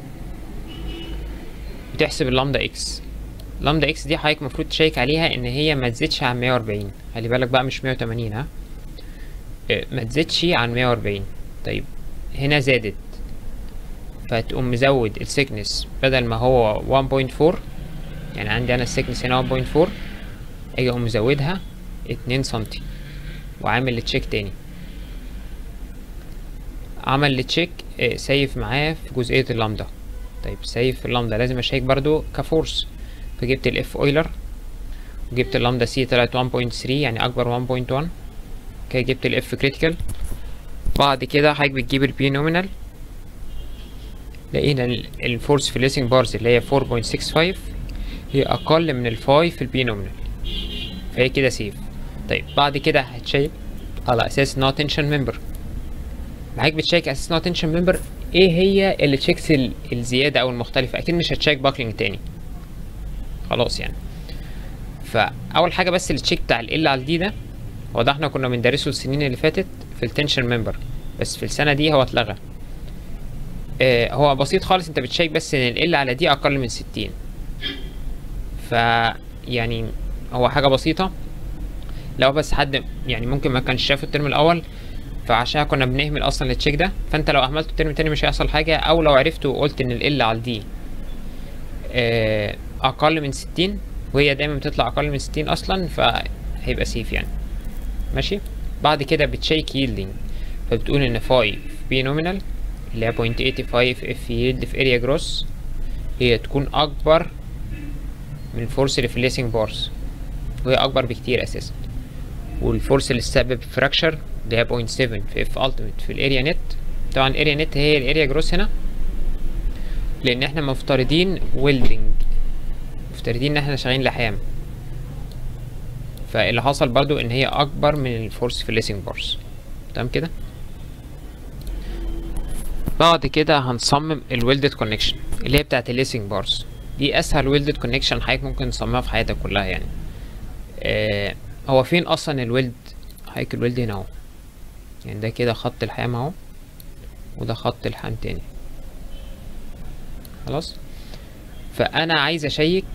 وتحسب اللامدا اكس لامدا اكس دي حضرتك المفروض تشيك عليها ان هي ما تزيدش عن 140 خلي بالك بقى مش 180 ها اه، ما تزيدش عن 140 طيب هنا زادت فتقوم مزود السيكنس بدل ما هو 1.4 يعني عندي انا السيكنس هنا 1.4 اجي اقوم مزودها 2 سنتي وعامل تشيك تاني عمل التشيك اه، سيف معاه في جزئية اللامدا طيب سيف اللامدا لازم اشيك برضو كفورس فجبت الاف اويلر وجبت اللامدا سي طلعت 1.3 يعني اكبر 1.1 كده جبت الاف كريتيكال بعد كده حضرتك بتجيب البي نومينال لقينا ال- الفورس في الليسنج بارز اللي هي 4.65 هي اقل من الفاي في البي نومينال فهي كده سيف طيب بعد كده هتشيك على اساس ان هو تنشن ممبر معاك بتشيك اساس ان هو تنشن ممبر ايه هي اللي تشيكس ال- الزياده او المختلفه اكيد مش هتشيك باكلينج تاني خلاص يعني فاول حاجه بس التشيك بتاع ال على الدي ده هو ده احنا كنا بندرسه السنين اللي فاتت في التنشن ممبر بس في السنه دي هو اتلغى آه هو بسيط خالص انت بتشيك بس ان ال على دي اقل من 60 ف يعني هو حاجه بسيطه لو بس حد يعني ممكن ما كانش شافه الترم الاول فعشان كنا بنهمل اصلا التشيك ده فانت لو اهملته الترم التاني مش هيحصل حاجه او لو عرفت وقلت ان ال على الدي آه، اقل من 60 وهي دايما بتطلع اقل من 60 اصلا فهيبقى سيف يعني ماشي بعد كده بتشيك ييلدنج فبتقول ان 5 بي نومينال اللي هي 0.85 اف ييلد في اريا جروس هي تكون اكبر من الفورس اللي في الليسنج بارز وهي اكبر بكتير اساسا والفورس اللي تسبب فراكشر اللي هي 0.7 في اف التيميت في الاريا نت طبعا الاريا نت هي الاريا جروس هنا لان احنا مفترضين ويلدنج مفترضين ان احنا شغالين لحام فاللي حصل برضو ان هي اكبر من الفورس في الليسنج بارز تمام كده بعد كده هنصمم الويلدد كونكشن اللي هي بتاعت الليسنج بارز دي اسهل ويلدد كونكشن حضرتك ممكن تصممها في حياتك كلها يعني آه هو فين اصلا الويلد حضرتك الويلد هنا اهو يعني ده كده خط الحام اهو وده خط الحام تاني خلاص فانا عايز اشيك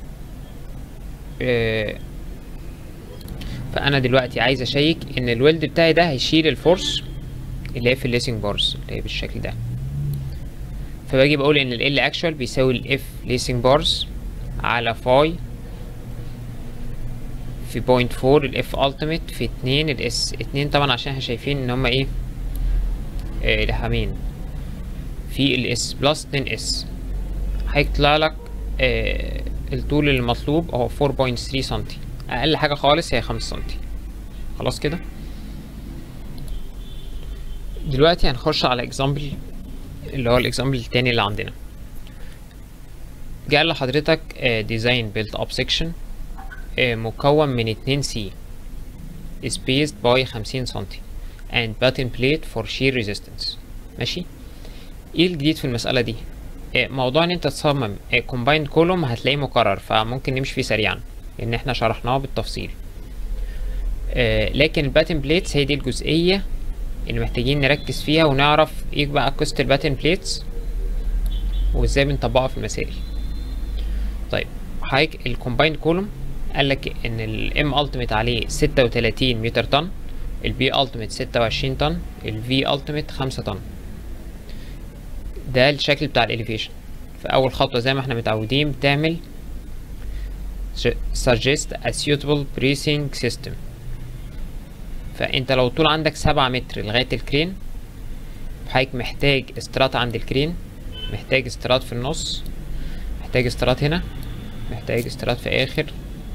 آه، فانا دلوقتي عايز اشيك ان الويلد بتاعي ده هيشيل الفورس اللي هي في الليسنج بارز اللي هي بالشكل ده فباجي بقول ان ال اكشوال بيساوي الاف ليسنج بارز على فاي في بوينت فور الاف التيميت في اتنين الاس اتنين طبعا عشان احنا شايفين ان هما ايه آه لحامين في الاس بلس اتنين اس هيطلع لك آه الطول المطلوب هو 4.3 سنتي اقل حاجه خالص هي 5 سنتي خلاص كده دلوقتي هنخش على اكزامبل اللي هو الاكزامبل التاني اللي عندنا جاء لحضرتك ديزاين بيلت اب سيكشن مكون من 2 سي spaced by 50 سنتي and button plate for shear resistance ماشي ايه الجديد في المسألة دي آه، موضوع ان انت تصمم كومبايند كولوم هتلاقيه مكرر فممكن نمشي فيه سريعا لان احنا شرحناه بالتفصيل آه، لكن الباتن بليتس هي دي الجزئية اللي محتاجين نركز فيها ونعرف ايه بقى قصة الباتن بليتس وازاي بنطبقها في المسائل طيب حضرتك الكومبايند كولوم قال لك ان الام التيميت عليه 36 متر طن البي التيميت ستة وعشرين طن الفي التيميت خمسة طن ده الشكل بتاع الاليفيشن فاول خطوه زي ما احنا متعودين بتعمل suggest a suitable bracing system فانت لو طول عندك سبعة متر لغايه الكرين حضرتك محتاج استرات عند الكرين محتاج استرات في النص محتاج استرات هنا محتاج استرات في اخر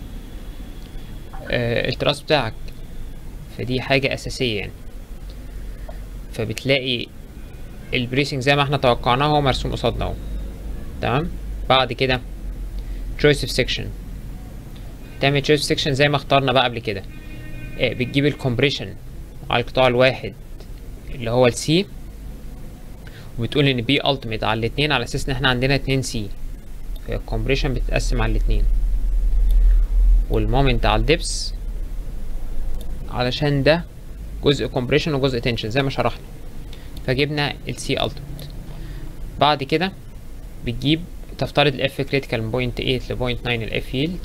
آه التراس بتاعك فدي حاجة أساسية يعني فبتلاقي البريسنج زي ما احنا توقعناه هو مرسوم قصادنا اهو تمام بعد كده choice of section تعمل choice of section زي ما اخترنا بقى قبل كده آه بتجيب الكومبريشن على القطاع الواحد اللي هو السي وبتقول ان بي التيميت على الاتنين على اساس ان احنا عندنا اتنين سي فالكومبريشن بتتقسم على الاتنين والمومنت على الدبس علشان ده جزء كومبريشن وجزء تنشن زي ما شرحنا فجبنا السي التيميت بعد كده بتجيب تفترض الاف كريتيكال من بوينت 8 لبوينت 9 الاف يلد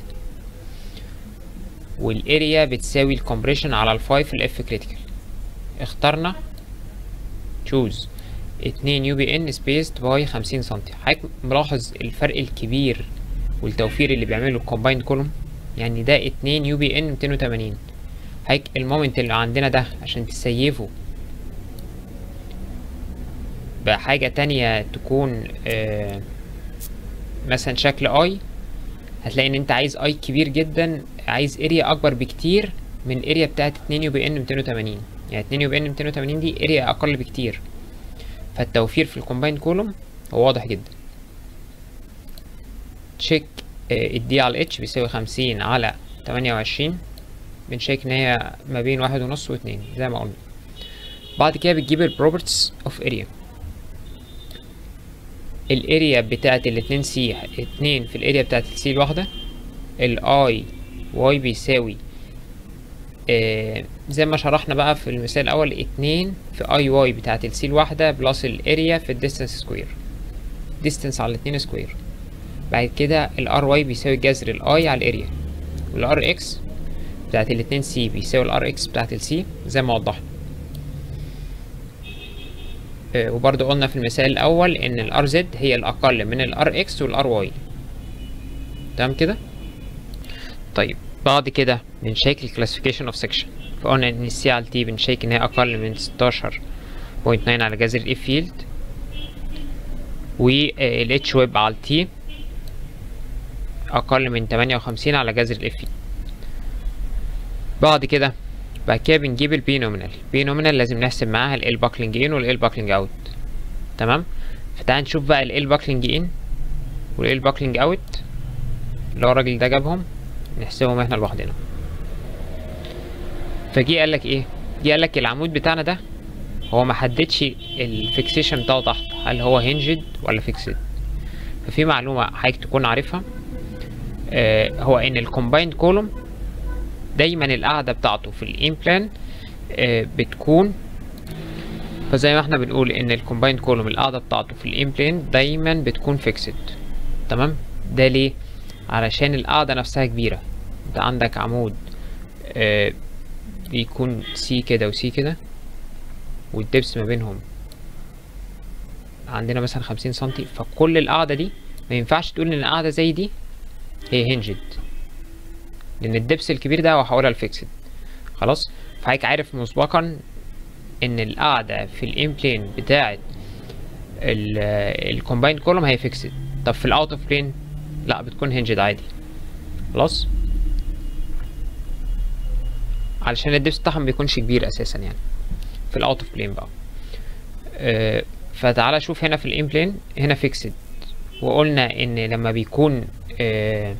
والاريا بتساوي الكومبريشن على الفايف الاف كريتيكال اخترنا تشوز اتنين يو بي ان سبيسد باي خمسين سنتي حضرتك ملاحظ الفرق الكبير والتوفير اللي بيعمله الكومبايند كولوم يعني ده اتنين يو بي ان ميتين وتمانين حضرتك المومنت اللي عندنا ده عشان تسيفه بحاجة تانية تكون آه مثلا شكل اي هتلاقي ان انت عايز اي كبير جدا عايز اريا اكبر بكتير من اريا بتاعت اتنين يو بي ان ميتين وتمانين يعني اتنين يو بي ان ميتين وتمانين دي اريا اقل بكتير فالتوفير في الكومباين كولوم هو واضح جدا تشيك الدي على الاتش بيساوي خمسين على تمانية وعشرين بنشيك ان هي ما بين واحد ونص واتنين زي ما قلنا بعد كده بتجيب البروبرتيز اوف اريا الاريا بتاعت الاتنين سي اتنين في الاريا بتاعت السي الواحدة الاي واي بيساوي آه زي ما شرحنا بقى في المثال الاول اتنين في اي واي بتاعت السي الواحدة بلس الاريا في الديستانس سكوير ديستانس على الاتنين سكوير بعد كده الار واي بيساوي جذر الاي على الاريا والار اكس بتاعت الاتنين سي بيساوي الار اكس بتاعت السي زي ما وضحنا آه وبرضو قلنا في المثال الاول ان الار زد هي الاقل من الار اكس والار واي تمام كده طيب بعد كده بنشيك الكلاسيفيكيشن اوف سيكشن فقلنا ان السي على تي بنشيك ان هي اقل من 16.9 على جذر الاف فيلد والاتش ويب على تي اقل من 58 على جذر الاف فيلد بعد كده بعد كده بنجيب البي نومينال البي نومينال لازم نحسب معاها ال باكلينج ان وال باكلينج اوت تمام فتعال نشوف بقى ال باكلينج ان وال باكلينج اوت اللي هو الراجل ده جابهم نحسبهم احنا لوحدنا فجي قال لك ايه جه قال لك العمود بتاعنا ده هو ما حددش الفيكسيشن بتاعه تحت هل هو هنجد ولا فيكسد ففي معلومه حضرتك تكون عارفها آه هو ان الكومبايند كولوم دايما القاعده بتاعته في الامبلان آه بتكون فزي ما احنا بنقول ان الكومبايند كولوم القاعده بتاعته في الامبلان دايما بتكون فيكسد تمام ده ليه علشان القاعده نفسها كبيره انت عندك عمود آه بيكون سي كده وسي كده والدبس ما بينهم عندنا مثلا خمسين سنتي فكل القاعدة دي ما ينفعش تقول ان القاعدة زي دي هي هنجد لان الدبس الكبير ده هحولها لفيكسد خلاص فحضرتك عارف مسبقا ان القاعدة في الامبلين بتاعة الكومبايند كولوم هي فيكسد طب في الاوت اوف بلين لا بتكون هنجد عادي خلاص علشان الدبس بتاعها ما بيكونش كبير اساسا يعني في الاوت اوف بلين بقى آه فتعالى شوف هنا في الان بلين هنا فيكسد وقلنا ان لما بيكون آه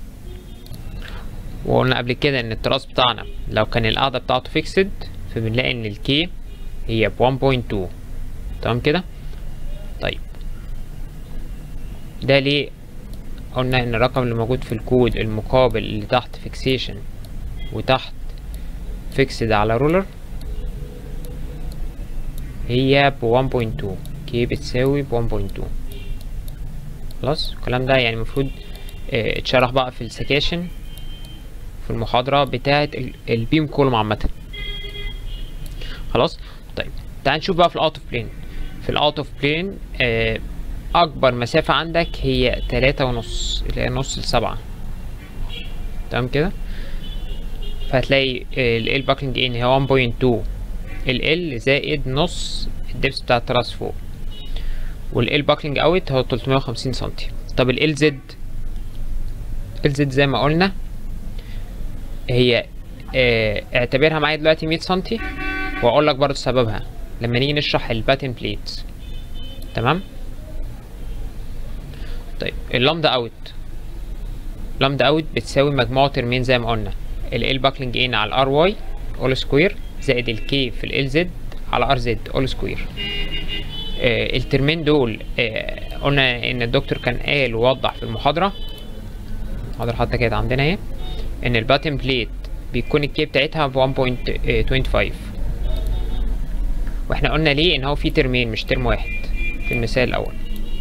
وقلنا قبل كده ان التراس بتاعنا لو كان القاعده بتاعته فيكسد فبنلاقي ان الكي هي ب 1.2 تمام كده طيب ده ليه قلنا ان الرقم اللي موجود في الكود المقابل اللي تحت فيكسيشن وتحت فيكسد على رولر هي ب 1.2 كي بتساوي ب 1.2 خلاص الكلام ده يعني المفروض اه اتشرح بقى في السكاشن في المحاضرة بتاعة البيم كولوم عامة خلاص طيب تعال نشوف بقى في الاوت اوف بلين في الاوت اوف بلين اكبر مسافة عندك هي تلاتة ونص اللي هي نص لسبعة تمام كده فهتلاقي ال L buckling in هي 1.2 ال L زائد نص الدبس بتاع التراس فوق وال L buckling out هو 350 سنتي طب ال LZ LZ زي ما قلنا هي اه اعتبرها معايا دلوقتي 100 سنتي واقول لك برضه سببها لما نيجي نشرح الباتن بليتس تمام طيب اللامدا اوت لامدا اوت بتساوي مجموع ترمين زي ما قلنا ال L buckling in على ال RY all square زائد ال K في ال LZ على RZ all square آه الترمين دول آه قلنا ان الدكتور كان قال ووضح في المحاضرة المحاضرة حتى كانت عندنا اهي ان الباتن بليت بيكون الكي بتاعتها ب 1.25 واحنا قلنا ليه ان هو في ترمين مش ترم واحد في المثال الاول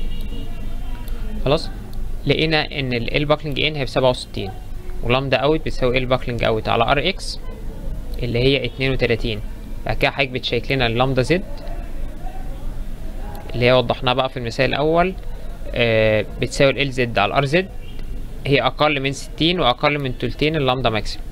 خلاص لقينا ان ال L buckling in هي بسبعة وستين ولامدا اوت بتساوي L buckling out على ار اكس اللي هي اتنين وتلاتين بعد كده حضرتك بتشيك لنا اللامدا زد اللي هي وضحناها بقى في المثال الاول آه بتساوي ال زد على الار زد هي اقل من ستين واقل من تلتين اللامدا ماكسيمم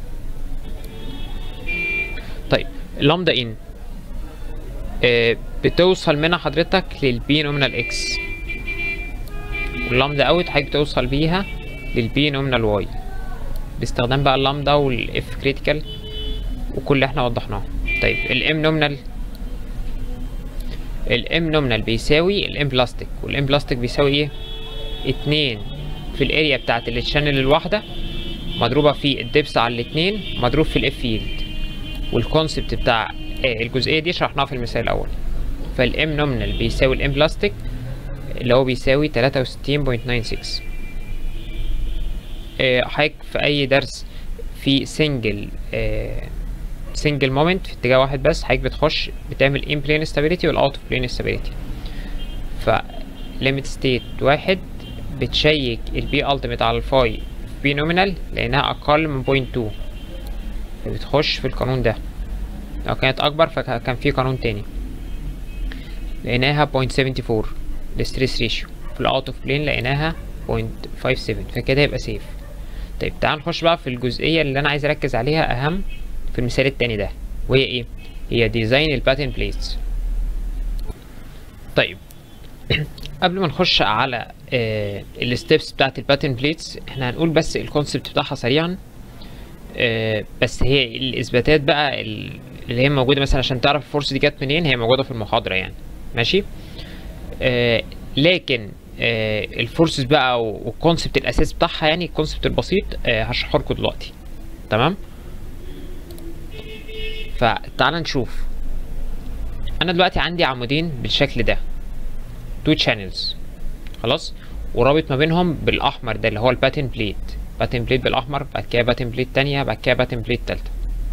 طيب اللامدا ان آه بتوصل منها حضرتك للبي نومينال اكس واللامدا اوت حضرتك بتوصل بيها للبي نومينال واي باستخدام بقى اللامدا والاف كريتيكال وكل اللي احنا وضحناه طيب الام نومينال الام نومينال بيساوي الام بلاستيك والام بلاستيك بيساوي ايه اتنين في الاريا بتاعت التشانل الواحدة مضروبة في الدبس على الاتنين مضروب في الاف فيلد والكونسبت بتاع الجزئية دي شرحناها في المثال الأول فالام نومينال بيساوي الام بلاستيك اللي هو بيساوي تلاتة وستين بوينت ناين سكس حضرتك في أي درس في سنجل سنجل مومنت في اتجاه واحد بس حضرتك بتخش بتعمل ان بلين stability والاوت اوف بلين stability ف limit state واحد بتشيك البي التيميت على الفاي بي نومينال لانها اقل من بوينت تو فبتخش في القانون ده لو كانت اكبر فكان في قانون تاني لقيناها بوينت سيفنتي فور الستريس ريشيو في الاوت اوف بلين لقيناها بوينت فايف سيفن فكده يبقى سيف طيب تعال نخش بقى في الجزئية اللي انا عايز اركز عليها اهم في المثال التاني ده وهي ايه هي ديزاين الباتن بليتس طيب قبل ما نخش على آه الستبس بتاعت الباتن بليتس احنا هنقول بس الكونسبت بتاعها سريعا آه بس هي الاثباتات بقى اللي هي موجوده مثلا عشان تعرف الفورس دي جت منين هي موجوده في المحاضره يعني ماشي آه لكن آه الفورسز بقى والكونسبت الاساس بتاعها يعني الكونسبت البسيط آه هشرحه لكم دلوقتي تمام فتعال نشوف انا دلوقتي عندي عمودين بالشكل ده تو channels خلاص ورابط ما بينهم بالاحمر ده اللي هو الباتن بليت باتن بليت بالاحمر بعد كده باتن بليت تانية بعد كده باتن بليت تالتة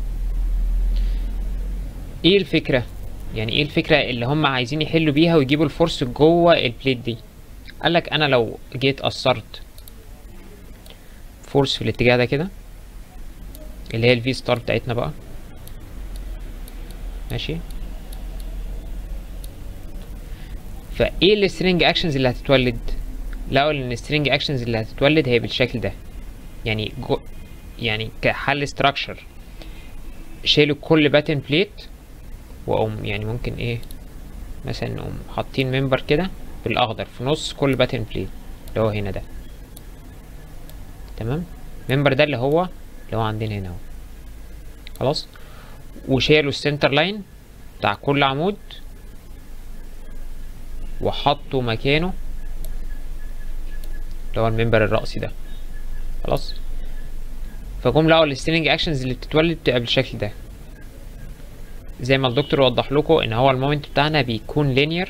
ايه الفكرة يعني ايه الفكرة اللي هم عايزين يحلوا بيها ويجيبوا الفورس جوه البليت دي قالك انا لو جيت اثرت فورس في الاتجاه ده كده اللي هي الفي ستار بتاعتنا بقى ماشي فايه السترينج اكشنز اللي هتتولد لقوا ان السترينج اكشنز اللي هتتولد هي بالشكل ده يعني جو يعني كحل استراكشر شيلوا كل باتن بليت واقوم يعني ممكن ايه مثلا نقوم حاطين ممبر كده بالاخضر في نص كل باتن بليت اللي هو هنا ده تمام ممبر ده اللي هو اللي هو عندنا هنا اهو خلاص وشالوا السنتر لاين بتاع كل عمود وحطوا مكانه اللي هو المنبر الرأسي ده خلاص فجم لقوا الستيلنج اكشنز اللي بتتولد بتبقى بالشكل ده زي ما الدكتور وضح لكم ان هو المومنت بتاعنا بيكون لينير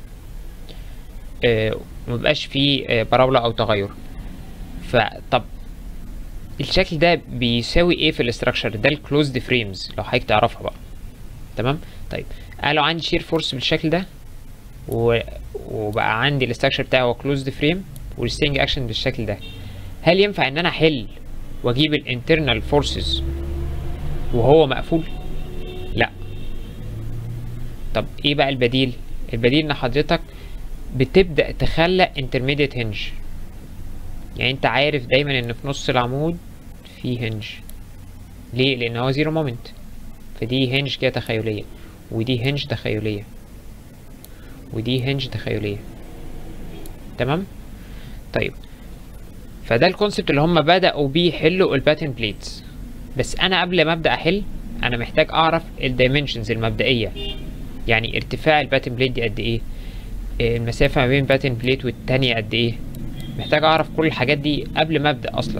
آه مبقاش فيه آه براولة او تغير فطب الشكل ده بيساوي ايه في الاستراكشر ده الكلوزد فريمز لو حضرتك تعرفها بقى تمام طيب انا لو عندي شير فورس بالشكل ده و... وبقى عندي الاستراكشر بتاعي هو كلوزد فريم والستينج اكشن بالشكل ده هل ينفع ان انا احل واجيب الانترنال فورسز وهو مقفول لا طب ايه بقى البديل البديل ان حضرتك بتبدأ تخلق intermediate hinge يعني انت عارف دايما ان في نص العمود في هنج ليه لان هو زيرو مومنت فدي هنج كده تخيلية ودي هنج تخيلية ودي هنج تخيلية تمام طيب فده الكونسبت اللي هم بدأوا بيه يحلوا الباتن بليتس بس انا قبل ما ابدأ احل انا محتاج اعرف الدايمنشنز المبدئية يعني ارتفاع الباتن بليت دي قد ايه المسافة ما بين باتن بليت والتانية قد ايه محتاج اعرف كل الحاجات دي قبل ما ابدأ اصلا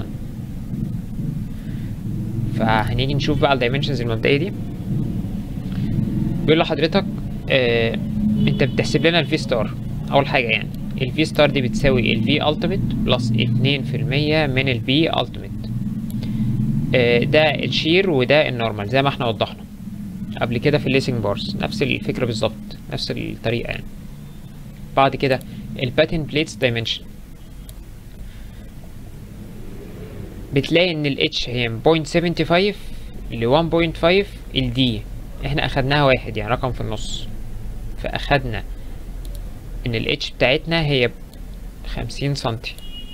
فهنيجي نشوف بقى الدايمنشنز المبدئية دي بيقول لحضرتك آه انت بتحسب لنا الفي ستار اول حاجة يعني الفي ستار دي بتساوي الفي التيميت بلس اتنين في المية من البي التيميت آه ده الشير وده النورمال زي ما احنا وضحنا قبل كده في الليسنج بارز نفس الفكرة بالظبط نفس الطريقة يعني بعد كده الباتن بليتس دايمنشن بتلاقي ان ال H هي من 0.75 ل 1.5 ال D احنا اخدناها واحد يعني رقم في النص فاخدنا ان ال H بتاعتنا هي خمسين سنتي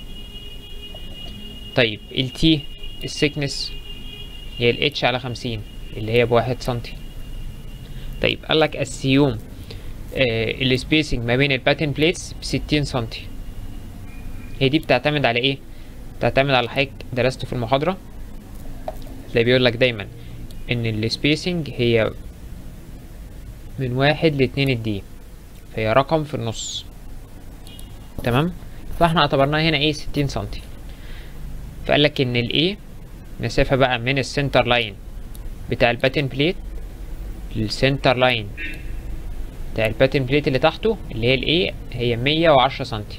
طيب ال T السكنس هي ال H على خمسين اللي هي بواحد سنتي طيب قالك assume آه السبيسنج ما بين الباتن بليتس بستين سنتي هي دي بتعتمد على ايه تعتمد على حاجة درسته في المحاضرة تلاقي بيقول لك دايما ان السبيسنج هي من واحد لاتنين الدي فهي رقم في النص تمام فاحنا اعتبرناها هنا ايه ستين سنتي فقال لك ان الايه مسافة بقى من السنتر لاين بتاع الباتن بليت للسنتر لاين بتاع الباتن بليت اللي تحته اللي هي الايه هي مية وعشرة سنتي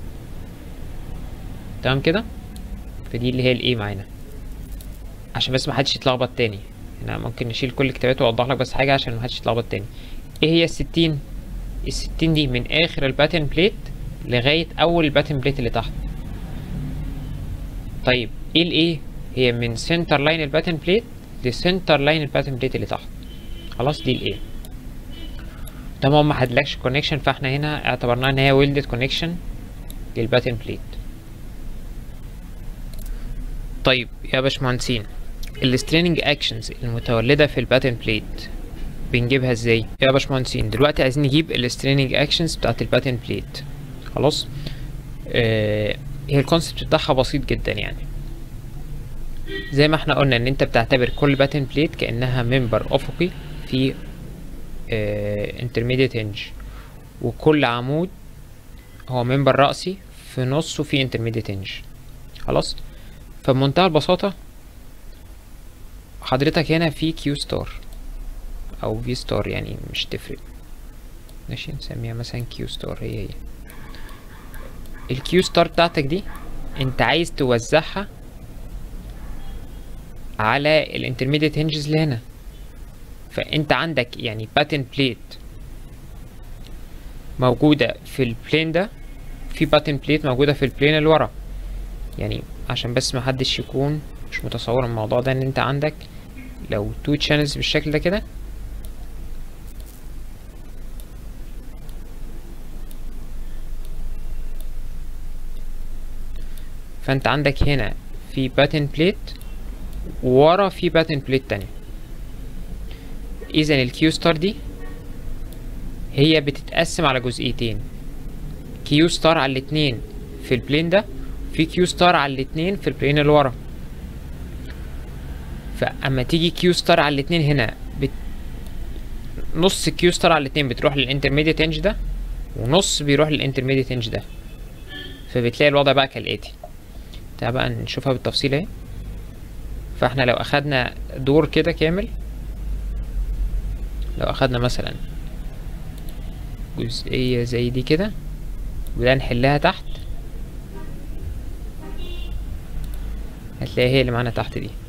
تمام كده فدي اللي هي الايه معانا عشان بس محدش يتلخبط تاني هنا ممكن نشيل كل الكتابات واوضح لك بس حاجه عشان محدش يتلخبط تاني ايه هي الستين الستين دي من اخر الباتن بليت لغايه اول الباتن بليت اللي تحت طيب ايه الايه هي من سنتر لاين الباتن بليت لسنتر لاين الباتن بليت اللي تحت خلاص دي الايه طبعا ما حدلكش كونكشن فاحنا هنا اعتبرناها ان هي ويلدد كونكشن للباتن بليت طيب يا باشمهندسين الستريننج اكشنز المتولده في الباتن بليت بنجيبها ازاي يا باشمهندسين دلوقتي عايزين نجيب الستريننج اكشنز بتاعت الباتن بليت خلاص آه هي الكونسبت بتاعها بسيط جدا يعني زي ما احنا قلنا ان انت بتعتبر كل باتن بليت كانها ممبر افقي في آه intermediate hinge وكل عمود هو ممبر رأسي في نصه في intermediate hinge خلاص فبمنتهى البساطة حضرتك هنا في كيو ستار او في ستار يعني مش تفرق ماشي نسميها مثلا كيو ستار هي هي الكيو ستار بتاعتك دي انت عايز توزعها على الانترميديت هنجز اللي هنا فانت عندك يعني باتن بليت موجودة في البلين ده في باتن بليت موجودة في البلين اللي ورا يعني عشان بس محدش يكون مش متصور الموضوع ده ان انت عندك لو تو تشانلز بالشكل ده كده فانت عندك هنا في باتن بليت ورا في باتن بليت تانية اذا الكيو ستار دي هي بتتقسم على جزئيتين كيو ستار على الاتنين في البلين ده في كيو ستار على الاتنين في البلين اللي ورا فاما تيجي كيو ستار على الاتنين هنا بت... نص كيو ستار على الاتنين بتروح للانترميديت انج ده ونص بيروح للانترميديت انج ده فبتلاقي الوضع بقى كالاتي تعال بقى نشوفها بالتفصيل اهي فاحنا لو اخدنا دور كده كامل لو اخدنا مثلا جزئية زي دي كده وده نحلها تحت هتلاقي هي اللي معانا تحت دي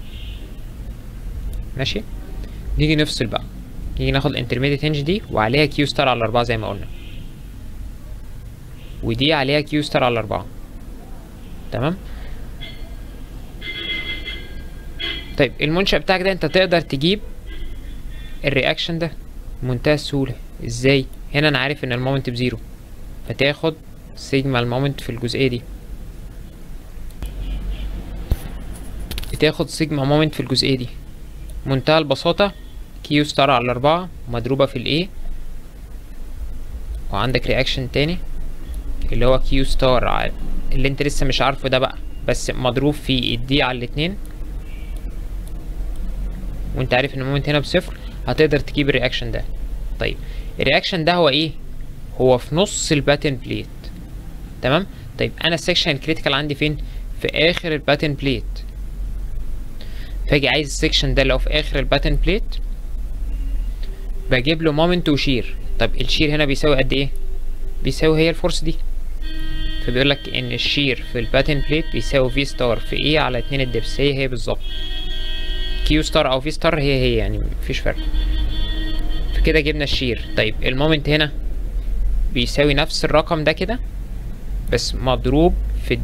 ماشي نيجي نفصل بقى نيجي ناخد الانترميديت هنج دي وعليها كيو ستار على أربعة زي ما قلنا ودي عليها كيو ستار على أربعة تمام طيب المنشأ بتاعك ده انت تقدر تجيب الرياكشن ده بمنتهى السهولة ازاي هنا انا عارف ان المومنت بزيرو فتاخد سيجما المومنت في الجزئية دي بتاخد سيجما مومنت في الجزئية دي منتهى البساطة كيو ستار على أربعة مضروبة في الإيه وعندك رياكشن تاني اللي هو كيو ستار على اللي انت لسه مش عارفه ده بقى بس مضروب في الدي على الاتنين وانت عارف ان المومنت هنا بصفر هتقدر تجيب الرياكشن ده طيب الرياكشن ده هو ايه هو في نص الباتن بليت تمام طيب انا السكشن الكريتيكال عندي فين في اخر الباتن بليت فاجي عايز السكشن ده لو في اخر الباتن بليت بجيب له مومنت وشير طب الشير هنا بيساوي قد ايه بيساوي هي الفورس دي فبيقول لك ان الشير في الباتن بليت بيساوي في ستار في ايه على اتنين الدبس هي هي بالظبط كيو ستار او في ستار هي هي يعني مفيش فرق فكده جبنا الشير طيب المومنت هنا بيساوي نفس الرقم ده كده بس مضروب في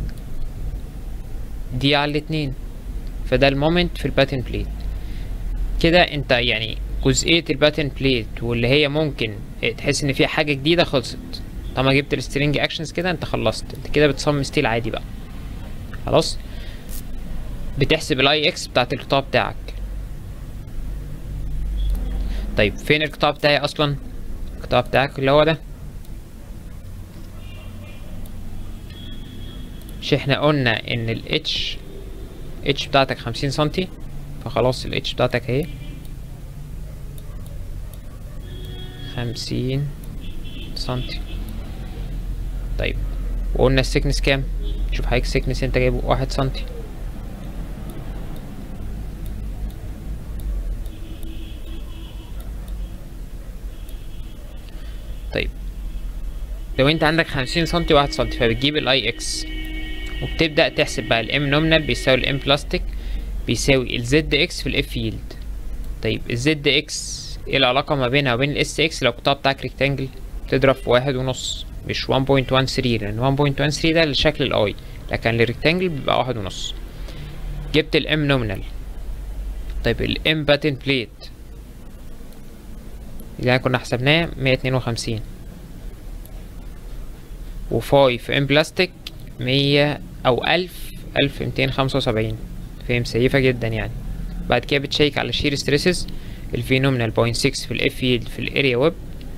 دي على الاتنين فده المومنت في الباتن بليت كده انت يعني جزئية الباتن بليت واللي هي ممكن تحس ان فيها حاجة جديدة خلصت طالما جبت السترينج اكشنز كده انت خلصت انت كده بتصمم ستيل عادي بقى خلاص بتحسب الاي اكس بتاعت القطاع بتاعك طيب فين القطاع بتاعي اصلا القطاع بتاعك اللي هو ده مش احنا قلنا ان ال h h بتاعتك خمسين سنتي فخلاص ال h بتاعتك اهي خمسين سنتي طيب وقلنا السكنس كام شوف حضرتك السكنس انت جايبه واحد سنتي طيب لو انت عندك خمسين سنتي واحد سنتي فبتجيب الاي اكس وبتبدأ تحسب بقى الام نومينال بيساوي الام بلاستيك بيساوي الزد اكس في الاف ييلد طيب الزد اكس ايه العلاقة ما بينها وبين الاس اكس لو القطاع بتاعك ريكتانجل تضرب في واحد ونص مش 1.13 لان 1.13 ده لشكل الاي لكن الريكتانجل بيبقى واحد ونص جبت الام نومينال طيب الام باتن بليت اللي كنا حسبناه 152 وفاي في ام بلاستيك مية او الف الف ميتين خمسة وسبعين فهي مسيفة جدا يعني بعد كده بتشيك على شير ستريسز الفي نومينال بوينت سكس في الاف يلد في الاريا ويب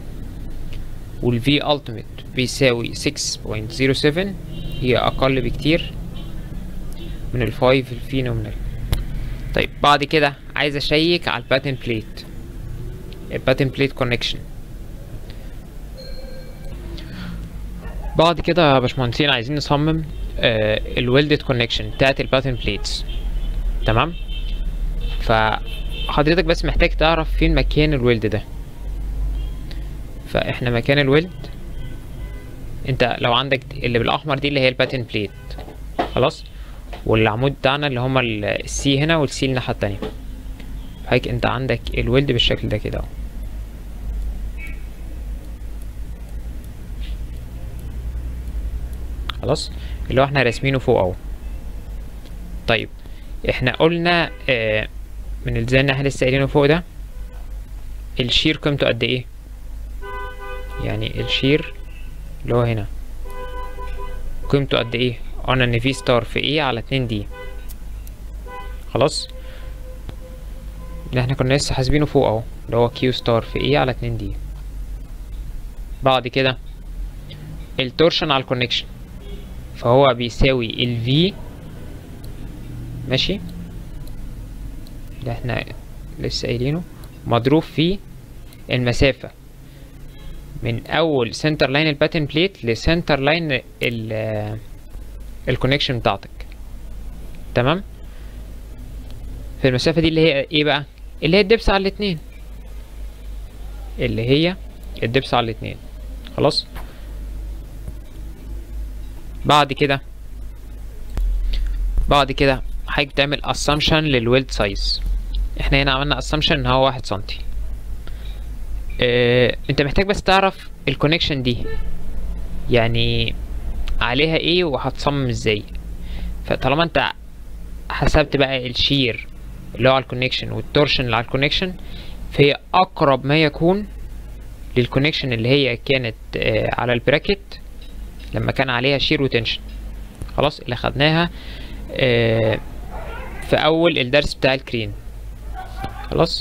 والفي التيميت بيساوي سكس بوينت زيرو سفن هي اقل بكتير من الفايف الفي نومينال طيب بعد كده عايز اشيك على الباتن بليت الباتن بليت كونكشن بعد كده يا باشمهندسين عايزين نصمم آه الويلدد كونكشن بتاعت الباتن بليتس تمام فحضرتك بس محتاج تعرف فين مكان الويلد ده فاحنا مكان الويلد انت لو عندك اللي بالاحمر دي اللي هي الباتن بليت خلاص والعمود بتاعنا اللي هما السي هنا والسي الناحيه التانية هيك انت عندك الويلد بالشكل ده كده اهو خلاص اللي هو احنا راسمينه فوق اهو طيب احنا قلنا اه من الزي اللي احنا لسه قايلينه فوق ده الشير قيمته قد ايه يعني الشير اللي هو هنا قيمته قد ايه قلنا ان في ستار في ايه على اتنين دي خلاص اللي احنا كنا لسه حاسبينه فوق اهو اللي هو كيو ستار في ايه على اتنين دي بعد كده التورشن على الكونكشن فهو بيساوي ال V ماشي ده احنا لسه قايلينه مضروب في المسافة من أول سنتر لاين الباتن بليت لسنتر لاين ال الكونكشن بتاعتك تمام في المسافة دي اللي هي ايه بقى اللي هي الدبس على الاتنين اللي هي الدبس على الاتنين خلاص بعد كده بعد كده حضرتك تعمل assumption للويلد سايز احنا هنا عملنا assumption ان هو واحد سنتي اه انت محتاج بس تعرف الكونكشن دي يعني عليها ايه وهتصمم ازاي فطالما انت حسبت بقى الشير اللي هو على الكونكشن والتورشن اللي على الكونكشن فهي اقرب ما يكون للكونكشن اللي هي كانت آه على البراكت لما كان عليها شير وتنشن خلاص اللي خدناها آه في اول الدرس بتاع الكرين خلاص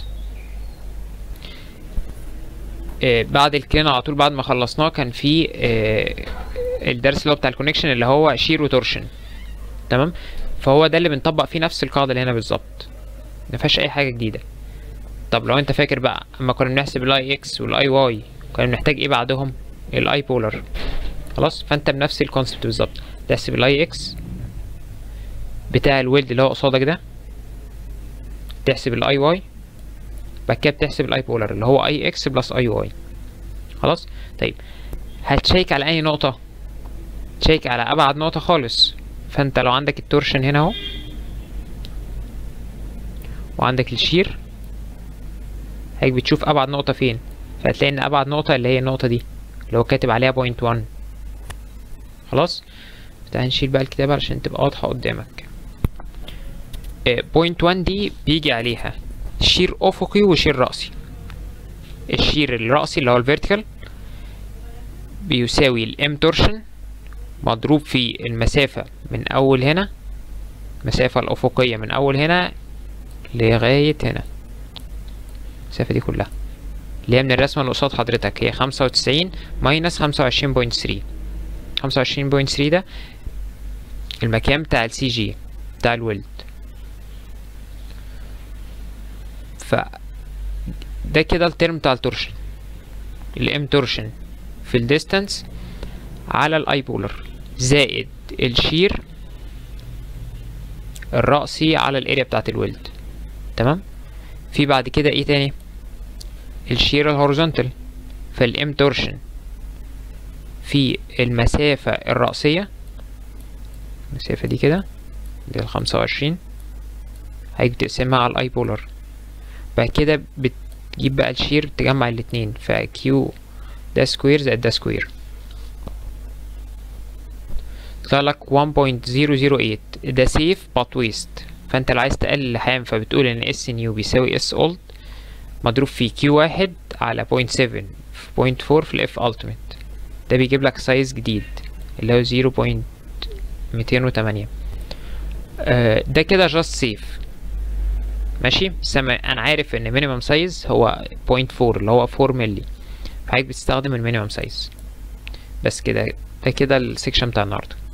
آه بعد الكرين على طول بعد ما خلصناه كان في آه الدرس اللي هو بتاع الكونكشن اللي هو شير وتورشن تمام فهو ده اللي بنطبق فيه نفس القاعده اللي هنا بالظبط ما فيهاش اي حاجه جديده طب لو انت فاكر بقى اما كنا بنحسب الاي اكس والاي واي كنا بنحتاج ايه بعدهم الاي بولر خلاص فانت بنفس الكونسبت بالظبط تحسب الاي اكس بتاع الويلد اللي هو قصادك ده تحسب الاي واي بعد كده بتحسب الاي بولر اللي هو اي اكس بلس اي واي خلاص طيب هتشيك على اي نقطه تشيك على ابعد نقطه خالص فانت لو عندك التورشن هنا اهو وعندك الشير هيك بتشوف ابعد نقطه فين فهتلاقي ان ابعد نقطه اللي هي النقطه دي اللي هو كاتب عليها بوينت 1 خلاص تعال نشيل بقى الكتابه علشان تبقى واضحه قدامك بوينت 1 دي بيجي عليها شير افقي وشير راسي الشير الراسي اللي هو الفيرتيكال بيساوي الام تورشن مضروب في المسافة من أول هنا المسافة الأفقية من أول هنا لغاية هنا المسافة دي كلها اللي هي من الرسمة اللي قصاد حضرتك هي خمسة وتسعين ماينس خمسة وعشرين بوينت ثري خمسة وعشرين بوينت ثري ده المكان بتاع السي جي بتاع الولد ف ده كده الترم بتاع التورشن الام تورشن في الديستانس على الاي بولر زائد الشير الرأسي على الاريا بتاعت الولد تمام في بعد كده ايه تاني الشير الهوريزونتال فالام تورشن في المسافة الرأسية المسافة دي كده دي الخمسة وعشرين هيجي تقسمها على الاي بولر بعد كده بتجيب بقى الشير تجمع الاتنين فكيو ده سكوير زائد ده سكوير طلع لك 1.008 ده سيف بات ويست فانت لو عايز تقلل اللحام فبتقول ان اس نيو بيساوي اس اولد مضروب في كيو واحد على 0.7 في 0.4 في الاف التيميت ده بيجيب لك سايز جديد اللي هو 0.208 آه ده كده جاست سيف ماشي بس انا عارف ان مينيمم سايز هو 0.4 اللي هو 4 مللي فحضرتك بتستخدم المينيمم سايز بس كده ده كده السكشن بتاع النهارده